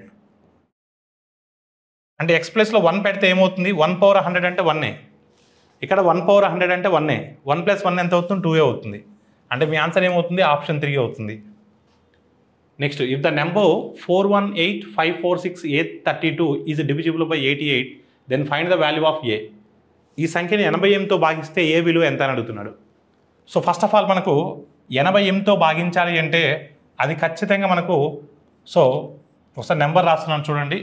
అంటే ఎక్స్ ప్లస్లో వన్ పెడితే ఏమవుతుంది వన్ పవర్ హండ్రెడ్ అంటే వన్నే ఇక్కడ వన్ పవర్ హండ్రెడ్ అంటే వన్నే వన్ ప్లస్ వన్ ఎంత అవుతుంది టూ అవుతుంది అంటే మీ ఆన్సర్ ఏమవుతుంది ఆప్షన్ త్రీ అవుతుంది next if the number four one eight five four six eight thirty two is divisible by eighty eight then find the value of A ఈ సంఖ్యని ఎనభై ఎనిమిదితో భాగిస్తే ఏ విలువ ఎంత అని అడుగుతున్నాడు సో ఫస్ట్ ఆఫ్ ఆల్ మనకు ఎనభై ఎనిమిదితో భాగించాలి అంటే అది ఖచ్చితంగా మనకు సో ఒకసారి నెంబర్ రాస్తున్నాను చూడండి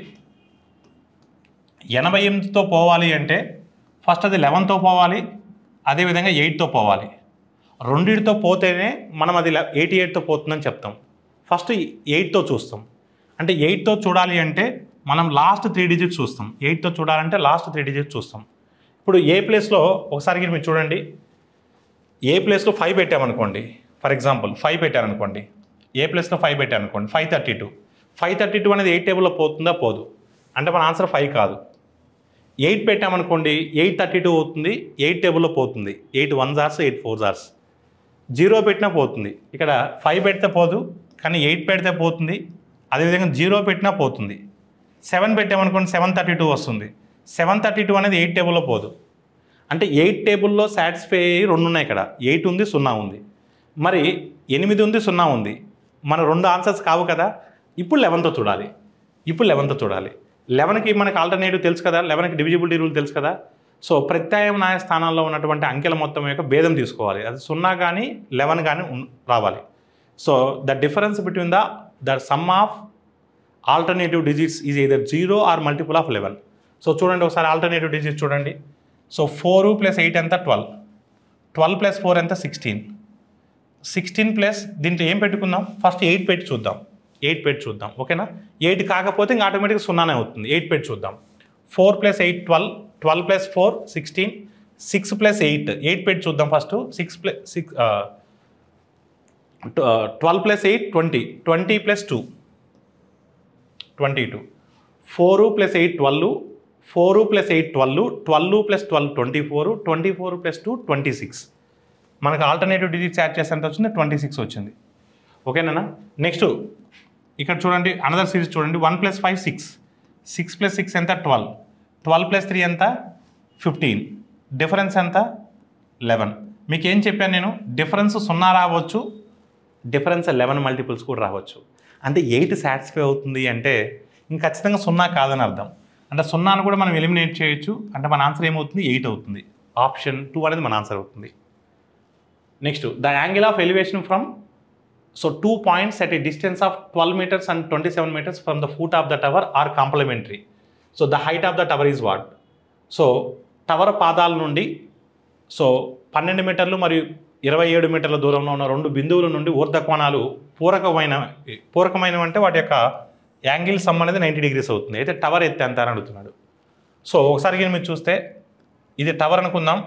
ఎనభై ఎనిమిదితో పోవాలి అంటే ఫస్ట్ అది లెవెన్తో పోవాలి అదేవిధంగా ఎయిట్తో పోవాలి రెండింటితో పోతేనే మనం అది ఎయిటీ ఎయిట్తో పోతుందని చెప్తాం ఫస్ట్ ఎయిట్తో చూస్తాం అంటే ఎయిట్తో చూడాలి అంటే మనం లాస్ట్ త్రీ డిజిట్స్ చూస్తాం ఎయిట్తో చూడాలంటే లాస్ట్ త్రీ డిజిట్స్ చూస్తాం ఇప్పుడు ఏ ప్లేస్లో ఒకసారి మీరు చూడండి ఏ ప్లేస్లో ఫైవ్ పెట్టామనుకోండి ఫర్ ఎగ్జాంపుల్ ఫైవ్ పెట్టారనుకోండి ఏ ప్లేస్లో ఫైవ్ పెట్టారనుకోండి five thirty two five thirty two అనేది ఎయిట్ టేబుల్లో పోతుందా పోదు అంటే మన ఆన్సర్ ఫైవ్ కాదు ఎయిట్ పెట్టామనుకోండి ఎయిట్ థర్టీ టూ అవుతుంది ఎయిట్ టేబుల్లో పోతుంది ఎయిట్ వన్ జార్స్ ఎయిట్ ఫోర్ జార్స్ జీరో పెట్టినా పోతుంది ఇక్కడ ఫైవ్ పెడితే పోదు కానీ ఎయిట్ పెడితే పోతుంది అదేవిధంగా జీరో పెట్టినా పోతుంది సెవెన్ పెట్టామనుకోండి సెవెన్ థర్టీ టూ వస్తుంది సెవెన్ థర్టీ టూ అనేది ఎయిట్ టేబుల్లో పోదు అంటే ఎయిట్ టేబుల్లో సాటిస్ఫై అయ్యి రెండు ఉన్నాయి ఇక్కడ ఎయిట్ ఉంది సున్నా ఉంది మరి ఎనిమిది ఉంది సున్నా ఉంది మన రెండు ఆన్సర్స్ కావు కదా ఇప్పుడు లెవెన్తో చూడాలి ఇప్పుడు లెవెన్తో చూడాలి లెవెన్కి మనకి ఆల్టర్నేటివ్ తెలుసు కదా లెవెన్కి డివిజిబిలిటీ రూల్ తెలుసు కదా సో ప్రత్యామ్నాయ స్థానాల్లో ఉన్నటువంటి అంకెల మొత్తం యొక్క భేదం తీసుకోవాలి అది సున్నా కానీ లెవెన్ కానీ ఉన్- రావాలి so the difference between the the sum of alternative digits is either zero or multiple of eleven so చూడండి ఒకసారి ఆల్టర్నేటివ్ డిజిట్స్ చూడండి సో ఫోరు ప్లస్ ఎయిట్ ఎంత ట్వెల్వ్ ట్వెల్వ్ ప్లస్ ఫోర్ ఎంత సిక్స్టీన్ సిక్స్టీన్ ప్లస్ దీంట్లో ఏం పెట్టుకుందాం ఫస్ట్ ఎయిట్ పెట్టి చూద్దాం ఎయిట్ పెట్టి చూద్దాం ఓకేనా ఎయిట్ కాకపోతే ఇంకా ఆటోమేటిక్గా సున్నానే అవుతుంది ఎయిట్ పెట్టి చూద్దాం four plus eight twelve twelve plus four sixteen six plus eight eight పెట్టి చూద్దాం first six plus six twelve plus eight twenty twenty plus two twenty two four plus eight twelve four plus eight twelve twelve plus twelve twenty four twenty four plus two twenty six మనకు ఆల్టర్నేటివ్ డిజిట్స్ యాడ్ చేస్తే ఎంత వచ్చింది ట్వంటీ సిక్స్ వచ్చింది ఓకేనా నెక్స్ట్ ఇక్కడ చూడండి అనదర్ సిరీస్ చూడండి one plus five six six plus six ఎంత ట్వెల్వ్ ట్వెల్వ్ ప్లస్ త్రీ ఎంత ఫిఫ్టీన్ డిఫరెన్స్ ఎంత లెవెన్ మీకు ఏం చెప్పాను నేను డిఫరెన్స్ సున్నా రావచ్చు డిఫరెన్స్ లెవెన్ మల్టిపుల్స్ కూడా రావచ్చు అంటే ఎయిట్ సాటిస్ఫై అవుతుంది అంటే ఇంక ఖచ్చితంగా సున్నా కాదని అర్థం అంటే సున్నాను కూడా మనం ఎలిమినేట్ చేయొచ్చు అంటే మన ఆన్సర్ ఏమవుతుంది ఎయిట్ అవుతుంది ఆప్షన్ టూ అనేది మన ఆన్సర్ అవుతుంది next the angle of elevation from so two points at a distance of twelve meters and twenty seven meters from the foot of the tower are complementary so the height of the tower is what so tower పాదాల నుండి సో పన్నెండు మీటర్లు మరియు ఇరవై ఏడు మీటర్ల దూరంలో ఉన్న రెండు బిందువుల నుండి ఊర్ధకోణాలు పూరకమైన పూరకమైనవి అంటే వాటి యొక్క యాంగిల్ సమ్ అనేది నైంటీ డిగ్రీస్ అవుతుంది అయితే టవర్ ఎత్తే ఎంత అని అడుగుతున్నాడు సో ఒకసారి గిన మీరు చూస్తే ఇది టవర్ అనుకుందాం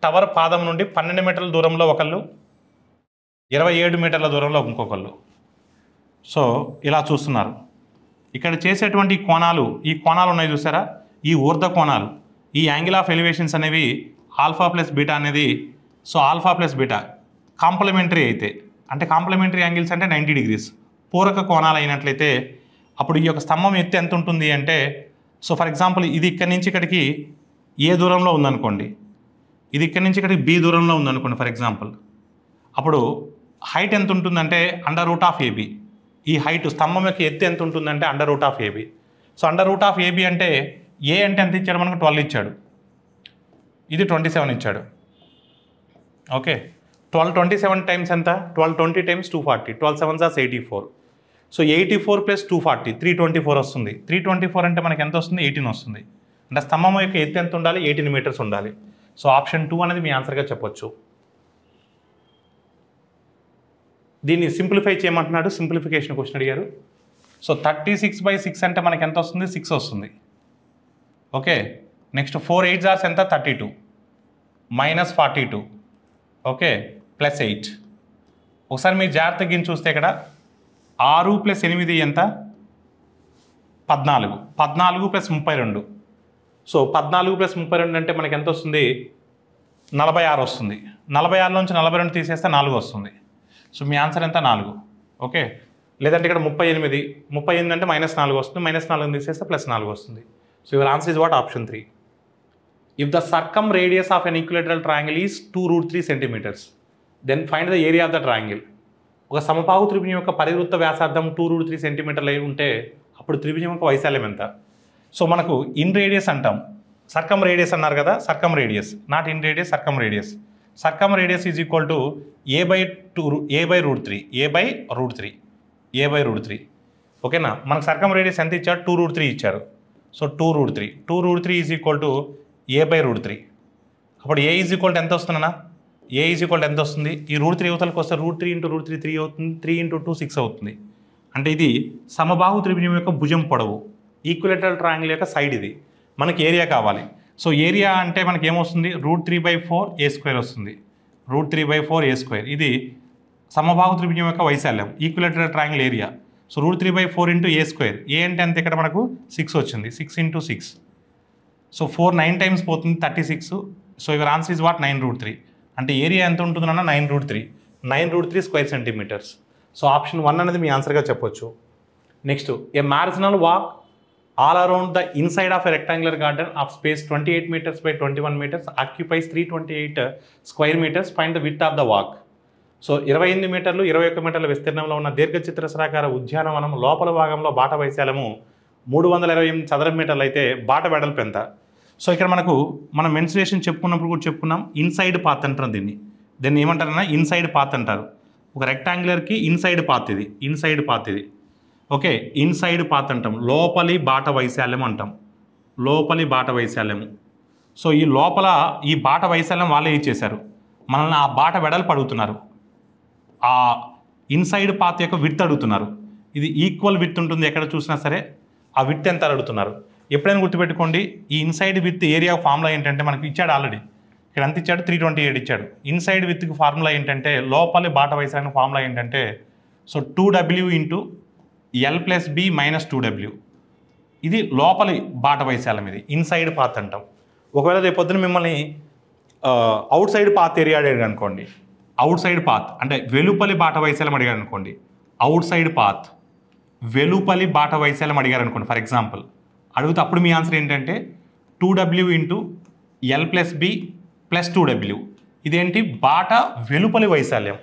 టవర్ పాదం నుండి పన్నెండు మీటర్ల దూరంలో ఒకళ్ళు ఇరవై ఏడు మీటర్ల దూరంలో ఇంకొకళ్ళు సో ఇలా చూస్తున్నారు ఇక్కడ చేసేటువంటి ఈ కోణాలు ఈ కోణాలు ఉన్నాయి చూసారా ఈ ఊర్ధ కోణాలు ఈ యాంగిల్ ఆఫ్ ఎలివేషన్స్ అనేవి ఆల్ఫా ప్లస్ బీటా అనేది so alpha plus beta complementary అయితే అంటే కాంప్లిమెంటరీ యాంగిల్స్ అంటే నైంటీ డిగ్రీస్ పూరక కోణాలు అయినట్లయితే అప్పుడు ఈ యొక్క స్తంభం ఎత్తు ఎంత ఉంటుంది అంటే సో ఫర్ ఎగ్జాంపుల్ ఇది ఇక్కడి నుంచి ఇక్కడికి ఏ దూరంలో ఉందనుకోండి ఇది ఇక్కడి నుంచి ఇక్కడికి బి దూరంలో ఉందనుకోండి ఫర్ ఎగ్జాంపుల్ అప్పుడు హైట్ ఎంత ఉంటుందంటే అండర్ రూట్ ఆఫ్ ఏబి ఈ హైట్ స్తంభం యొక్క ఎత్తు ఎంత ఉంటుందంటే under root of AB so under root of AB అంటే ఏ అంటే ఎంత ఇచ్చాడు మనకు ట్వెల్వ్ ఇచ్చాడు ఇది ట్వంటీ సెవెన్ ఇచ్చాడు okay twelve twenty seven times ఎంత twelve twenty times two forty twelve seven జాస్ eighty four so eighty four plus two forty three twenty four వస్తుంది త్రీ ట్వంటీ ఫోర్ అంటే మనకి ఎంత వస్తుంది ఎయిటీన్ వస్తుంది అంటే స్తంభం యొక్క ఎత్తు ఎంత ఉండాలి ఎయిటీన్ మీటర్స్ ఉండాలి సో ఆప్షన్ టూ అనేది మీ ఆన్సర్గా చెప్పొచ్చు దీన్ని సింప్లిఫై చేయమంటున్నాడు సింప్లిఫికేషన్ క్వశ్చన్ అడిగారు so thirty six by six అంటే మనకి ఎంత వస్తుంది సిక్స్ వస్తుంది ఓకే నెక్స్ట్ ఫోర్ ఎయిట్ జార్స్ ఎంత thirty two minus forty two okay plus eight ఒకసారి మీరు జాగ్రత్తగా గిని చూస్తే ఇక్కడ ఆరు ప్లస్ ఎనిమిది ఎంత పద్నాలుగు పద్నాలుగు ప్లస్ ముప్పై రెండు సో పద్నాలుగు ప్లస్ ముప్పై రెండు అంటే మనకి ఎంత వస్తుంది నలభై ఆరు వస్తుంది నలభై ఆరు నుంచి నలభై రెండు తీసేస్తే నాలుగు వస్తుంది సో మీ ఆన్సర్ ఎంత నాలుగు ఓకే లేదంటే ఇక్కడ ముప్పై ఎనిమిది ముప్పై ఎనిమిది అంటే మైనస్ నాలుగు వస్తుంది మైనస్ నాలుగు తీసేస్తే ప్లస్ నాలుగు వస్తుంది so your answer is what option three if the circumradius of an equilateral triangle is two root three centimeters then find the area of the triangle ఒక సమపాహు త్రిభుజం యొక్క పరివృత్త వ్యాసార్థం టూ రూట్ త్రీ సెంటీమీటర్లు అయి ఉంటే అప్పుడు త్రిభుజం యొక్క వైశాల్యం ఎంత సో మనకు ఇన్ రేడియస్ అంటాం సర్కమ్ రేడియస్ అన్నారు కదా circumradius not inradius circumradius circumradius is equal to a by two a by root three a by root three a by root three ఓకేనా మనకు సర్కమ్ రేడియస్ ఎంత ఇచ్చారు టూ రూట్ త్రీ ఇచ్చారు so two root three two root three is equal to a by root three అప్పుడు ఏ ఈజ్ ఈక్వల్ టు ఎంత వస్తుందన్నా ఏ ఈజ్ ఈక్వల్ టు ఎంత వస్తుంది ఈ రూట్ త్రీ యువతలకు వస్తే root three into root three three అవుతుంది త్రీ ఇంటూ టూ సిక్స్ అవుతుంది అంటే ఇది సమబాహు త్రిభుజం యొక్క భుజం పొడవు ఈక్వలేటరల్ ట్రయాంగిల్ యొక్క సైడ్ ఇది మనకి ఏరియా కావాలి సో ఏరియా అంటే మనకి ఏమొస్తుంది root three by four a square వస్తుంది root three by four a square ఇది సమబాహు త్రిభుజం యొక్క వైశాల్యం equilateral triangle area so root three by four into a square a అంటే అంత ఇక్కడ మనకు సిక్స్ వచ్చింది six into six so four nine times పోతుంది thirty six so your answer is what nine root three అంటే ఏరియా ఎంత ఉంటుందన్న nine root three nine root three square centimetres so option one అనేది మీ ఆన్సర్గా చెప్పొచ్చు next a marginal walk all around the inside of a rectangular garden of space twenty eight meters by twenty one meters occupies three twenty eight square meters find the width of the walk so ఇరవై ఎనిమిది మీటర్లు ఇరవై ఒక్క మీటర్ల విస్తీర్ణంలో ఉన్న దీర్ఘచతురస్రాకార ఉద్యానవనం లోపల భాగంలో బాట వైశాల్యము మూడు వందల ఇరవై ఎనిమిది చదరపు మీటర్లు అయితే బాట వెడల్పు ఎంత సో ఇక్కడ మనకు మనం మెన్సురేషన్ చెప్పుకున్నప్పుడు కూడా చెప్పుకున్నాం ఇన్సైడ్ పాత్ అంటారు దీన్ని దీన్ని ఏమంటారన్నా ఇన్సైడ్ పాత్ అంటారు ఒక రెక్టాంగులర్కి ఇన్సైడ్ పాత్ ఇది ఇన్సైడ్ పాత్ ఇది ఓకే ఇన్సైడ్ పాత్ అంటాం లోపలి బాట వైశాల్యం అంటాం లోపలి బాట వైశాల్యము సో ఈ లోపల ఈ బాట వైశాల్యం వాళ్ళే ఇచ్చేశారు మనల్ని ఆ బాట వెడల్పు అడుగుతున్నారు ఆ ఇన్సైడ్ పాత్ యొక్క విత్ అడుగుతున్నారు ఇది ఈక్వల్ విత్ ఉంటుంది ఎక్కడ చూసినా సరే ఆ విత్ ఎంత అని అడుగుతున్నారు ఎప్పుడైనా గుర్తుపెట్టుకోండి ఈ ఇన్సైడ్ విత్ ఏరియా ఫార్ములా ఏంటంటే మనకి ఇచ్చాడు ఆల్రెడీ ఇక్కడ ఎంత ఇచ్చాడు త్రీ ట్వంటీ ఎయిట్ ఇచ్చాడు ఇన్సైడ్ విత్కి ఫార్ములా ఏంటంటే లోపలి బాట వైశాల్యం ఫార్ములా ఏంటంటే so two W into L plus B minus two W ఇది లోపలి బాట వైశాల్యం ఇది ఇన్సైడ్ పాత్ అంటాం ఒకవేళ రేపు పొద్దున మిమ్మల్ని అవుట్ సైడ్ పాత్ ఏరియా అడిగాడు అనుకోండి అవుట్ సైడ్ పాత్ అంటే వెలుపలి బాట వైశాల్యం అడిగాడు అనుకోండి అవుట్ సైడ్ పాత్ వెలుపలి బాట వైశాల్యం అడిగారు అనుకోండి ఫర్ ఎగ్జాంపుల్ అడిగితే అప్పుడు మీ ఆన్సర్ ఏంటంటే two W into L plus B plus two W ఇదేంటి బాట వెలుపలి వైశాల్యం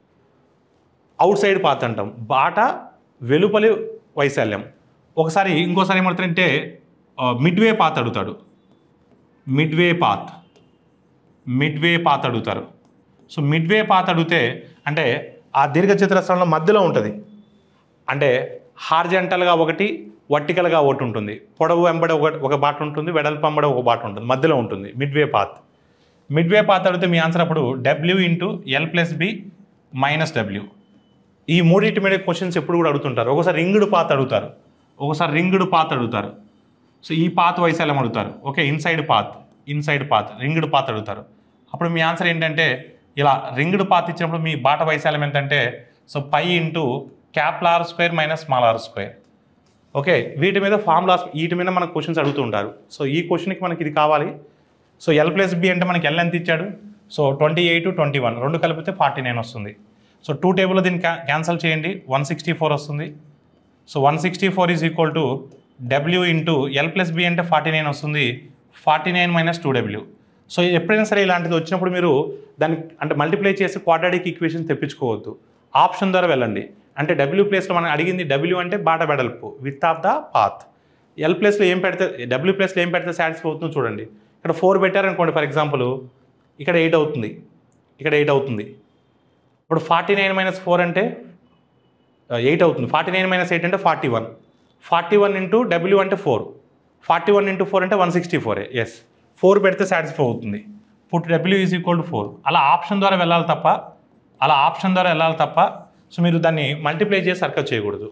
అవుట్ సైడ్ పాత్ అంటాం బాట వెలుపలి వైశాల్యం ఒకసారి ఇంకోసారి ఏమవుతారంటే మిడ్వే పాత్ అడుగుతాడు మిడ్వే పాత్ మిడ్వే పాత్ అడుగుతారు సో మిడ్వే పాత్ అడిగితే అంటే ఆ దీర్ఘచతురస్రంలో మధ్యలో ఉంటుంది అంటే హార్జెంటల్గా ఒకటి వర్టికల్గా ఒకటి ఉంటుంది పొడవు వెంబడి ఒక ఒక బాట ఉంటుంది వెడల్పు వెంబడి ఒక బాట ఉంటుంది మధ్యలో ఉంటుంది మిడ్వే పాత్ మిడ్వే పాత్ అడిగితే మీ ఆన్సర్ అప్పుడు W into L plus B minus W ఈ మూడింటి మీద క్వశ్చన్స్ ఎప్పుడు కూడా అడుగుతుంటారు ఒకసారి రింగుడు పాత్ అడుగుతారు ఒకసారి రింగుడు పాత్ అడుగుతారు సో ఈ పాత్ వైశాల్యం అడుగుతారు okay inside path inside path రింగుడు పాత్ అడుగుతారు అప్పుడు మీ ఆన్సర్ ఏంటంటే ఇలా రింగ్డ్ పాత్ ఇచ్చినప్పుడు మీ బాట వైశాల్యం ఎంతంటే so pi into capital R square minus small R square okay వీటి మీద ఫార్ములాస్ వీటి మీద మనకు క్వశ్చన్స్ అడుగుతూ ఉంటారు సో ఈ క్వశ్చన్కి మనకి ఇది కావాలి సో ఎల్ ప్లస్ బి అంటే మనకి ఎల్ ఎంత ఇచ్చాడు so twenty eight twenty one రెండు కలిపితే ఫార్టీ నైన్ వస్తుంది సో టూ టేబుల్లో దీన్ని క్యా క్యాన్సిల్ చేయండి వన్ సిక్స్టీ ఫోర్ వస్తుంది so one sixty four is equal to W into L plus B అంటే ఫార్టీ నైన్ వస్తుంది forty nine minus two W so ఎప్పుడైనా సరే ఇలాంటిది వచ్చినప్పుడు మీరు దాన్ని అంటే మల్టిప్లై చేసి క్వాడ్రాటిక్ ఈక్వేషన్ తెప్పించుకోవద్దు ఆప్షన్ ద్వారా వెళ్ళండి అంటే డబ్ల్యూ ప్లేస్లో మనం అడిగింది డబ్ల్యూ అంటే బాట వెడల్పు width of the path L ప్లేస్లో ఏం పెడితే డబ్ల్యూ ప్లేస్లో ఏం పెడితే సాటిస్ఫై అవుతుందో చూడండి ఇక్కడ ఫోర్ పెట్టారనుకోండి ఫర్ ఎగ్జాంపుల్ ఇక్కడ ఎయిట్ అవుతుంది ఇక్కడ ఎయిట్ అవుతుంది ఇప్పుడు ఫార్టీ నైన్ మైనస్ ఫోర్ అంటే ఎయిట్ అవుతుంది ఫార్టీ నైన్ మైనస్ ఎయిట్ అంటే forty one forty one into W అంటే four forty one into four అంటే వన్ సిక్స్టీ ఫోరే ఎస్ ఫోర్ పెడితే సాటిస్ఫై అవుతుంది put W is equal to four అలా ఆప్షన్ ద్వారా వెళ్ళాలి తప్ప అలా ఆప్షన్ ద్వారా వెళ్ళాలి తప్ప సో మీరు దాన్ని మల్టిప్లై చేసి సర్కల్ చేయకూడదు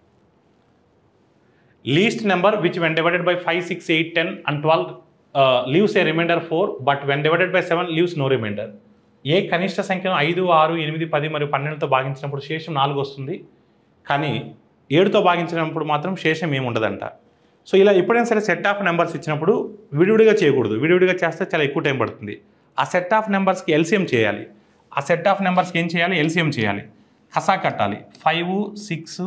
least number which when divided by five six eight ten and twelve leaves a remainder four but when divided by seven leaves no remainder ఏ కనిష్ట సంఖ్యను ఐదు ఆరు ఎనిమిది పది మరియు పన్నెండుతో భాగించినప్పుడు శేషం నాలుగు వస్తుంది కానీ ఏడుతో భాగించినప్పుడు మాత్రం శేషం ఏమి ఉండదంట సో ఇలా ఎప్పుడైనా సరే సెట్ ఆఫ్ నెంబర్స్ ఇచ్చినప్పుడు విడివిడిగా చేయకూడదు విడివిడిగా చేస్తే చాలా ఎక్కువ టైం పడుతుంది ఆ సెట్ ఆఫ్ నెంబర్స్కి ఎల్సిఎం చేయాలి ఆ సెట్ ఆఫ్ నెంబర్స్కి ఏం చేయాలి ఎల్సిఎం చేయాలి కసా కట్టాలి five six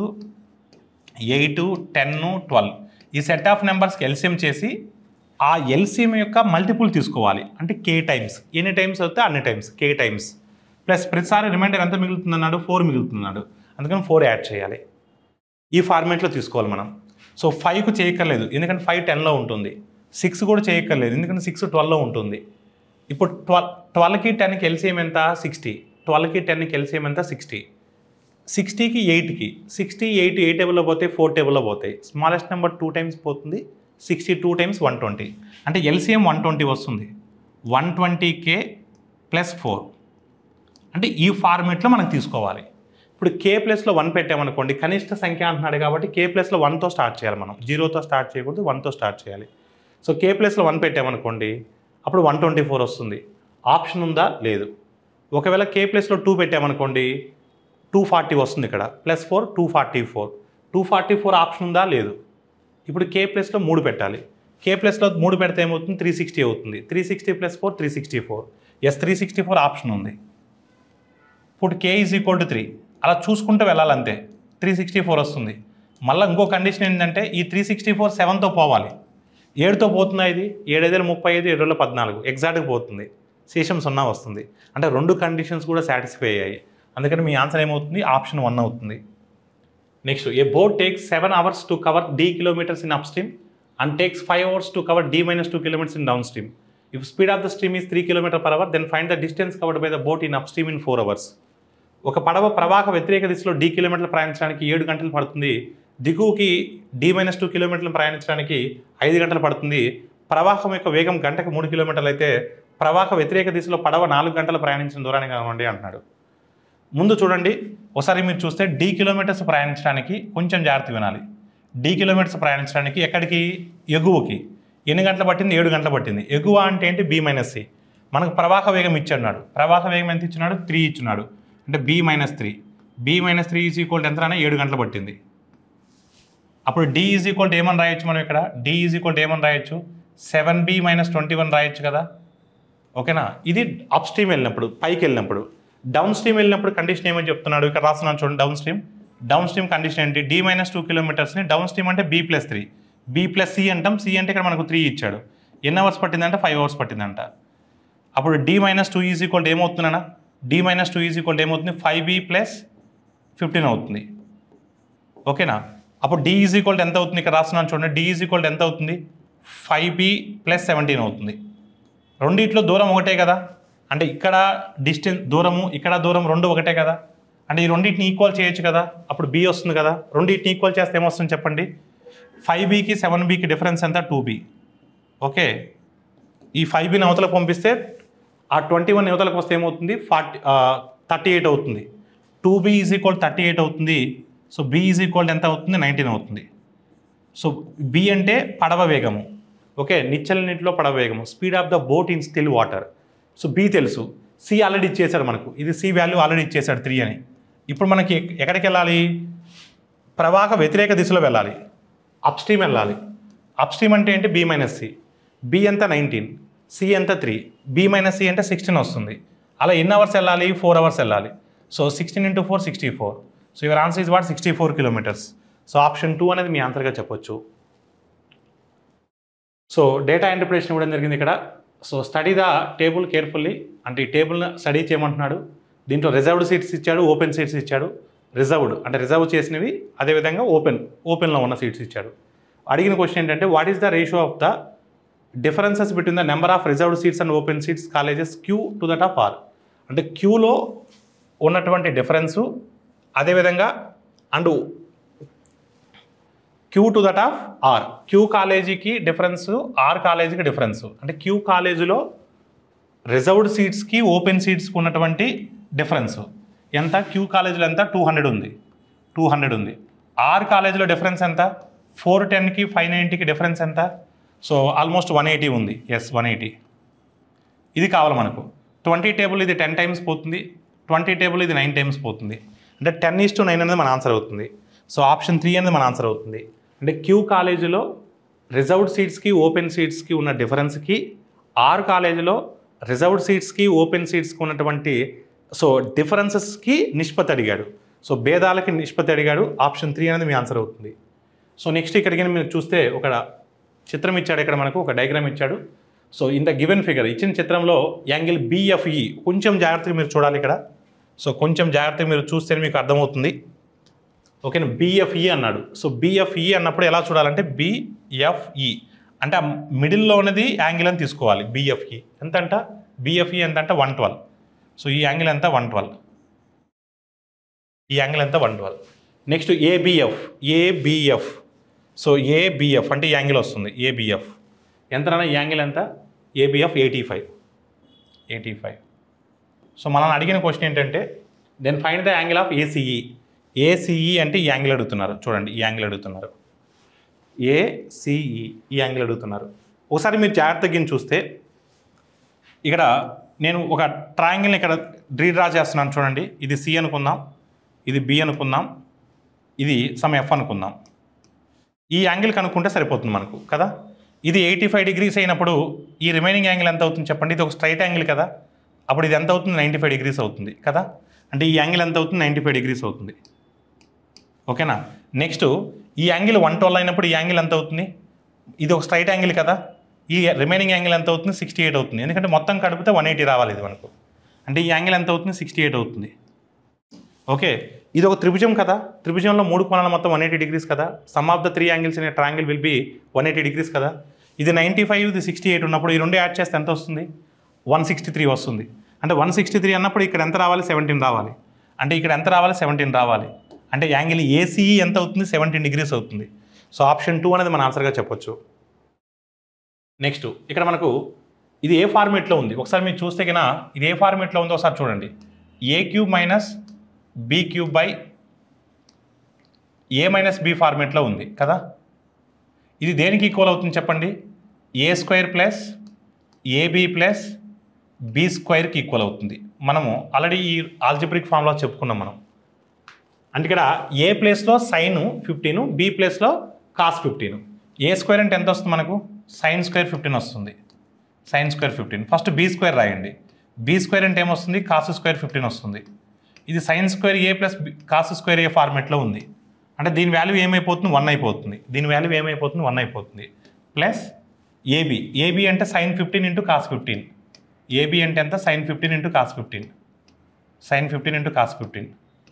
eight ten twelve ఈ సెట్ ఆఫ్ నెంబర్స్కి ఎల్సిఎం చేసి ఆ ఎల్సిఎం యొక్క మల్టిపుల్ తీసుకోవాలి అంటే కే టైమ్స్ ఎన్ని టైమ్స్ అవుతే అన్ని టైమ్స్ కే టైమ్స్ ప్లస్ ప్రతిసారి రిమైండర్ ఎంత మిగులుతుందన్నాడు ఫోర్ మిగులుతున్నాడు అందుకని ఫోర్ యాడ్ చేయాలి ఈ ఫార్మేట్లో తీసుకోవాలి మనం సో ఫైవ్కు చేయక్కర్లేదు ఎందుకంటే ఫైవ్ టెన్లో ఉంటుంది సిక్స్ కూడా చేయక్కర్లేదు ఎందుకంటే సిక్స్ ట్వెల్వ్లో ఉంటుంది ఇప్పుడు ట్వెల్వ్ ట్వెల్వ్కి టెన్కి ఎల్సిఎం ఎంత సిక్స్టీ ట్వెల్వ్కి టెన్కి ఎల్సిఎం ఎంత సిక్స్టీ సిక్స్టీకి ఎయిట్కి సిక్స్టీ ఎయిట్ ఏ టేబుల్లో పోతే ఫోర్ టేబుల్లో పోతాయి స్మాలెస్ట్ నెంబర్ టూ టైమ్స్ పోతుంది sixty two times one twenty అంటే ఎల్సిఎం వన్ ట్వంటీ వస్తుంది one twenty K plus four అంటే ఈ ఫార్మేట్లో మనకు తీసుకోవాలి ఇప్పుడు కే ప్లస్లో వన్ పెట్టామనుకోండి కనిష్ట సంఖ్య అంటున్నాడు కాబట్టి కే ప్లస్లో వన్తో స్టార్ట్ చేయాలి మనం జీరోతో స్టార్ట్ చేయకూడదు వన్తో స్టార్ట్ చేయాలి సో కే ప్లస్లో వన్ పెట్టామనుకోండి అప్పుడు వన్ ట్వంటీ ఫోర్ వస్తుంది ఆప్షన్ ఉందా లేదు ఒకవేళ కే ప్లస్లో టూ పెట్టామనుకోండి టూ ఫార్టీ వస్తుంది ఇక్కడ plus four two forty four two forty four option ఉందా లేదు ఇప్పుడు కే ప్లస్లో మూడు పెట్టాలి కే ప్లస్లో మూడు పెడితే ఏమవుతుంది త్రీ సిక్స్టీ అవుతుంది three sixty plus four three sixty four yes three sixty four option ఉంది ఇప్పుడు K is equal to three అలా చూసుకుంటూ వెళ్ళాలంతే త్రీ సిక్స్టీ ఫోర్ వస్తుంది మళ్ళీ ఇంకో కండిషన్ ఏంటంటే ఈ త్రీ సిక్స్టీ ఫోర్ సెవెన్తో పోవాలి ఏడుతో పోతుందా ఇది ఏడైదు ముప్పై ఐదు ఏడు వేల పద్నాలుగు ఎగ్జాక్ట్గా పోతుంది శేషం సున్నా వస్తుంది అంటే రెండు కండిషన్స్ కూడా సాటిస్ఫై అయ్యాయి అందుకని మీ ఆన్సర్ ఏమవుతుంది ఆప్షన్ వన్ అవుతుంది next a boat takes seven hours to cover D kilometers in upstream and takes five hours to cover D minus two kilometers in downstream if speed of the stream is three kilometer per hour then find the distance covered by the boat in upstream in four hours ఒక పడవ ప్రవాహ వ్యతిరేక దిశలో డి కిలోమీటర్లు ప్రయాణించడానికి ఏడు గంటలు పడుతుంది దిగువకి డి మైనస్ టూ కిలోమీటర్లు ప్రయాణించడానికి ఐదు గంటలు పడుతుంది ప్రవాహం యొక్క వేగం గంటకు మూడు కిలోమీటర్లు అయితే ప్రవాహ వ్యతిరేక దిశలో పడవ నాలుగు గంటలు ప్రయాణించిన దూరాన్ని కనుగొనండి అంటున్నాడు ముందు చూడండి ఒకసారి మీరు చూస్తే డి కిలోమీటర్స్ ప్రయాణించడానికి కొంచెం జాగ్రత్త వినాలి డి కిలోమీటర్స్ ప్రయాణించడానికి ఎక్కడికి ఎగువకి ఎన్ని గంటలు పట్టింది ఏడు గంటలు పట్టింది ఎగువ అంటే ఏంటి బి మైనస్ సి మనకు ప్రవాహ వేగం ఇచ్చాడు ప్రవాహ వేగం ఎంత ఇచ్చినాడు త్రీ ఇచ్చినాడు అంటే B minus three B minus three is equal ఎంత అయినా ఏడు గంటలు పట్టింది అప్పుడు డి ఈజ్ ఈక్వల్ టు ఏమని రాయొచ్చు మనం ఇక్కడ డి ఈజ్ ఈక్వల్ టు ఏమని రాయొచ్చు seven B minus twenty one రాయొచ్చు కదా ఓకేనా ఇది అప్ స్ట్రీమ్ వెళ్ళినప్పుడు పైకి వెళ్ళినప్పుడు డౌన్ స్ట్రీమ్ వెళ్ళినప్పుడు కండిషన్ ఏమని చెప్తున్నాడు ఇక్కడ రాస్తున్నాను చూడండి downstream downstream condition ఏంటి డి మైనస్ టూ కిలోమీటర్స్ని డౌన్ స్ట్రీమ్ అంటే B plus three B plus C అంటాం సి అంటే ఇక్కడ మనకు త్రీ ఇచ్చాడు ఎన్ని అవర్స్ పట్టిందంటే ఫైవ్ అవర్స్ పట్టిందంట అప్పుడు D minus two is equal ఏమవుతుందన్నా D minus two is equal ఏమవుతుంది ఫైవ్ బి ప్లస్ ఫిఫ్టీన్ అవుతుంది ఓకేనా అప్పుడు డి ఈజ్ ఈక్వల్ ఎంత అవుతుంది ఇక్కడ రాస్తున్నాను చూడండి డి ఈజ్ ఈక్వల్ ఎంత అవుతుంది ఫైవ్ బి ప్లస్ సెవెంటీన్ అవుతుంది రెండిట్లో దూరం ఒకటే కదా అంటే ఇక్కడ డిస్టెన్స్ దూరము ఇక్కడ దూరం రెండు ఒకటే కదా అంటే ఈ రెండింటిని ఈక్వల్ చేయొచ్చు కదా అప్పుడు బి వస్తుంది కదా రెండింటిని ఈక్వల్ చేస్తే ఏమొస్తుంది చెప్పండి ఫైవ్ బీకి సెవెన్ బీకి డిఫరెన్స్ ఎంత టూ బీ ఓకే ఈ ఫైవ్ బీని అవతలకు పంపిస్తే ఆ ట్వంటీ వన్ యువతలకు వస్తే ఏమవుతుంది ఫార్టీ థర్టీ ఎయిట్ అవుతుంది two B is equal thirty eight అవుతుంది సో బీ ఈజ్ ఈక్వల్ ఎంత అవుతుంది నైన్టీన్ అవుతుంది సో బి అంటే పడవ వేగము ఓకే నిచ్చల నీటిలో పడవ వేగము speed of the boat in still water so B తెలుసు సి ఆల్రెడీ ఇచ్చేసాడు మనకు ఇది సి వాల్యూ ఆల్రెడీ ఇచ్చేసాడు త్రీ అని ఇప్పుడు మనకి ఎక్- ఎక్కడికి వెళ్ళాలి ప్రవాహ వ్యతిరేక దిశలో వెళ్ళాలి అప్ స్ట్రీమ్ వెళ్ళాలి అప్ స్ట్రీమ్ అంటే ఏంటి బి మైనస్ సి బి ఎంత నైన్టీన్ సి ఎంత త్రీ బి మైనస్ సి అంటే సిక్స్టీన్ వస్తుంది అలా ఎన్ని అవర్స్ వెళ్ళాలి ఫోర్ అవర్స్ వెళ్ళాలి so sixteen into four sixty four so your answer is what sixty four kilometers so option two అనేది మీ ఆన్సర్గా చెప్పొచ్చు సో డేటా ఇంటర్ప్రిటేషన్ ఇవ్వడం జరిగింది ఇక్కడ so study the table carefully అంటే ఈ టేబుల్ని స్టడీ చేయమంటున్నాడు దీంట్లో రిజర్వ్డ్ సీట్స్ ఇచ్చాడు ఓపెన్ సీట్స్ ఇచ్చాడు రిజర్వ్డ్ అంటే రిజర్వ్ చేసినవి అదేవిధంగా ఓపెన్ ఓపెన్లో ఉన్న సీట్స్ ఇచ్చాడు అడిగిన క్వశ్చన్ ఏంటంటే what is the ratio of the differences between the number of reserved seats and open seats colleges Q to that of R అంటే క్యూలో ఉన్నటువంటి డిఫరెన్సు అదేవిధంగా and Q to that of R Q కాలేజీకి డిఫరెన్స్ ఆర్ కాలేజీకి డిఫరెన్స్ అంటే క్యూ కాలేజీలో రిజర్వ్డ్ సీట్స్కి ఓపెన్ సీట్స్కి ఉన్నటువంటి డిఫరెన్స్ ఎంత క్యూ కాలేజీలో ఎంత టూ హండ్రెడ్ ఉంది టూ హండ్రెడ్ ఉంది ఆర్ కాలేజీలో డిఫరెన్స్ ఎంత ఫోర్ టెన్కి ఫైవ్ నైంటీకి డిఫరెన్స్ ఎంత సో ఆల్మోస్ట్ వన్ ఎయిటీ ఉంది ఎస్ వన్ ఎయిటీ ఇది కావాలి మనకు ట్వంటీ టేబుల్ ఇది టెన్ టైమ్స్ పోతుంది ట్వంటీ టేబుల్ ఇది నైన్ టైమ్స్ పోతుంది అంటే టెన్ ఈస్ టు నైన్ అనేది మన ఆన్సర్ అవుతుంది సో ఆప్షన్ త్రీ అనేది మన ఆన్సర్ అవుతుంది అంటే క్యూ కాలేజీలో రిజర్వ్డ్ సీట్స్కి ఓపెన్ సీట్స్కి ఉన్న డిఫరెన్స్కి ఆర్ కాలేజీలో రిజర్వ్డ్ సీట్స్కి ఓపెన్ సీట్స్కి ఉన్నటువంటి సో డిఫరెన్సెస్కి నిష్పత్తి అడిగాడు సో భేదాలకి నిష్పత్తి అడిగాడు ఆప్షన్ త్రీ అనేది మీ ఆన్సర్ అవుతుంది సో నెక్స్ట్ ఇక్కడికి మీరు చూస్తే ఒక చిత్రం ఇచ్చాడు ఇక్కడ మనకు ఒక డయాగ్రామ్ ఇచ్చాడు so in the given figure ఇచ్చిన చిత్రంలో యాంగిల్ బిఎఫ్ఈ కొంచెం జాగ్రత్తగా మీరు చూడాలి ఇక్కడ సో కొంచెం జాగ్రత్తగా మీరు చూస్తే మీకు అర్థమవుతుంది ఓకేనా బిఎఫ్ఈ అన్నాడు సో బిఎఫ్ఈ అన్నప్పుడు ఎలా చూడాలంటే బిఎఫ్ఈ అంటే ఆ మిడిల్లో ఉన్నది యాంగిల్ అని తీసుకోవాలి బిఎఫ్ఈ ఎంత అంట బిఎఫ్ఈ ఎంత అంటే వన్ ట్వెల్వ్ సో ఈ యాంగిల్ ఎంత వన్ ట్వెల్వ్ ఈ యాంగిల్ ఎంత one twelve next ABF ABF so ABF అంటే ఈ యాంగిల్ వస్తుంది ఏబిఎఫ్ ఎంతనన్నా ఈ యాంగిల్ ఎంత ABF eighty five eighty five so మనం అడిగిన క్వశ్చన్ ఏంటంటే then find the angle of ACE ACE అంటే ఈ యాంగిల్ అడుగుతున్నారు చూడండి ఈ యాంగిల్ అడుగుతున్నారు ఏసీఈ ఈ యాంగిల్ అడుగుతున్నారు ఒకసారి మీరు జాగ్రత్తగా చూస్తే ఇక్కడ నేను ఒక ట్రయాంగిల్ని ఇక్కడ డ్రీ డ్రా చేస్తున్నాను చూడండి ఇది సి అనుకుందాం ఇది బి అనుకుందాం ఇది సమ్ ఎఫ్ అనుకుందాం ఈ యాంగిల్ కనుక్కుంటే సరిపోతుంది మనకు కదా ఇది ఎయిటీ ఫైవ్ డిగ్రీస్ అయినప్పుడు ఈ రిమైనింగ్ యాంగిల్ ఎంత అవుతుంది చెప్పండి ఇది ఒక స్ట్రైట్ యాంగిల్ కదా అప్పుడు ఇది ఎంత అవుతుంది నైంటీ ఫైవ్ డిగ్రీస్ అవుతుంది కదా అంటే ఈ యాంగిల్ ఎంత అవుతుంది నైంటీ ఫైవ్ డిగ్రీస్ అవుతుంది ఓకేనా నెక్స్ట్ ఈ యాంగిల్ వన్ ట్వెల్వ్ అయినప్పుడు ఈ యాంగిల్ ఎంత అవుతుంది ఇది ఒక స్ట్రైట్ యాంగిల్ కదా ఈ రిమైనింగ్ యాంగిల్ ఎంత అవుతుంది సిక్స్టీ ఎయిట్ అవుతుంది ఎందుకంటే మొత్తం కడిపితే వన్ ఎయిటీ రావాలి ఇది మనకు అంటే ఈ యాంగిల్ ఎంత అవుతుంది సిక్స్టీ ఎయిట్ అవుతుంది ఓకే ఇది ఒక త్రిభుజం కదా త్రిభుజంలో మూడు కోణాలు మొత్తం వన్ ఎయిటీ డిగ్రీస్ కదా sum of the three angles in triangle will be one eighty degrees కదా ఇది నైంటీ ఫైవ్ ఇది సిక్స్టీ ఎయిట్ ఉన్నప్పుడు ఈ రెండు యాడ్ చేస్తే ఎంత వస్తుంది వన్ సిక్స్టీ త్రీ వస్తుంది అంటే వన్ సిక్స్టీ త్రీ అన్నప్పుడు ఇక్కడ ఎంత రావాలి సెవెంటీన్ రావాలి అంటే ఇక్కడ ఎంత రావాలి సెవెంటీన్ రావాలి అంటే యాంగిల్ ఏసీఈ ఎంత అవుతుంది సెవెంటీన్ డిగ్రీస్ అవుతుంది సో ఆప్షన్ టూ అనేది మన ఆన్సర్గా చెప్పొచ్చు నెక్స్ట్ ఇక్కడ మనకు ఇది ఏ ఫార్మేట్లో ఉంది ఒకసారి మీరు చూస్తే కన్నా ఇది ఏ ఫార్మేట్లో ఉందో ఒకసారి చూడండి A cube minus B cube by A minus B ఫార్మేట్లో ఉంది కదా ఇది దేనికి ఈక్వల్ అవుతుంది చెప్పండి A square plus AB plus B స్క్వేర్కి ఈక్వల్ అవుతుంది మనము ఆల్రెడీ ఈ ఆల్జిబ్రిక్ ఫామ్లో చెప్పుకున్నాం మనం అంటే ఇక్కడ ఏ ప్లేస్లో సైన్ ఫిఫ్టీను బి ప్లేస్లో కాస్ ఫిఫ్టీన్ ఏ స్క్వేర్ అంటే ఎంత వస్తుంది మనకు సైన్ స్క్వేర్ ఫిఫ్టీన్ వస్తుంది sine square fifteen first B square రాయండి బీ స్క్వేర్ అంటే ఏమొస్తుంది కాస్ స్క్వేర్ ఫిఫ్టీన్ వస్తుంది ఇది sine square A plus cos square A ఫార్మేట్లో ఉంది అంటే దీని వాల్యూ ఏమైపోతుంది వన్ అయిపోతుంది దీని వాల్యూ ఏమైపోతుంది వన్ అయిపోతుంది ప్లస్ ఏబి ఏబి అంటే sine fifteen into cos fifteen AB అంటే ఎంత sine fifteen into cos fifteen sine fifteen into cos fifteen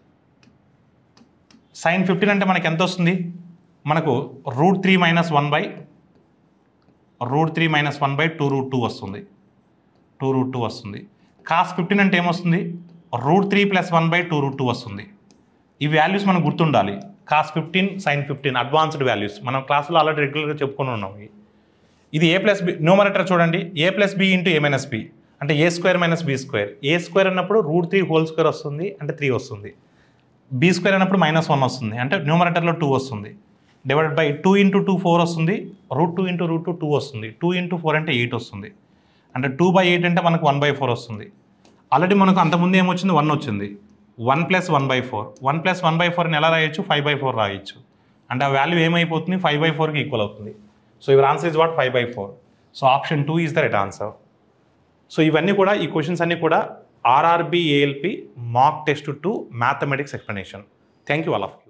sine fifteen అంటే మనకి ఎంత వస్తుంది మనకు root three minus one by root three minus one by two root two వస్తుంది టూ రూట్ టూ వస్తుంది కాస్ ఫిఫ్టీన్ అంటే ఏమొస్తుంది root three plus one by two root two వస్తుంది ఈ వాల్యూస్ మనకు గుర్తుండాలి cos fifteen sine fifteen advanced values మనం క్లాసులో ఆల్రెడీ రెగ్యులర్గా చెప్పుకొని ఉన్నాం ఇవి. ఇది ఏ ప్లస్ బి న్యూమరేటర్ చూడండి A plus B into A minus B అంటే A square minus B square A square అన్నప్పుడు రూట్ త్రీ హోల్ స్క్వేర్ వస్తుంది అంటే త్రీ వస్తుంది బీ స్క్వేర్ అన్నప్పుడు మైనస్ వన్ వస్తుంది అంటే న్యూమరేటర్లో టూ వస్తుంది divided by two into two four వస్తుంది root two into root two two వస్తుంది టూ ఇంటూ ఫోర్ అంటే ఎయిట్ వస్తుంది అంటే టూ బై ఎయిట్ అంటే మనకు వన్ బై ఫోర్ వస్తుంది ఆల్రెడీ మనకు అంతకుముందు ఏమొచ్చింది వన్ వచ్చింది one plus one by four one plus one by ఫోర్ని ఎలా రాయొచ్చు ఫైవ్ బై ఫోర్ రాయొచ్చు అంటే ఆ వాల్యూ ఏమైపోతుంది ఫైవ్ బై ఫోర్కి ఈక్వల్ అవుతుంది so your answer is what five by four so option two is the right answer so ఇవన్నీ కూడా ఈ క్వశ్చన్స్ అన్నీ కూడా RRB ALP mock test to mathematics explanation thank you all of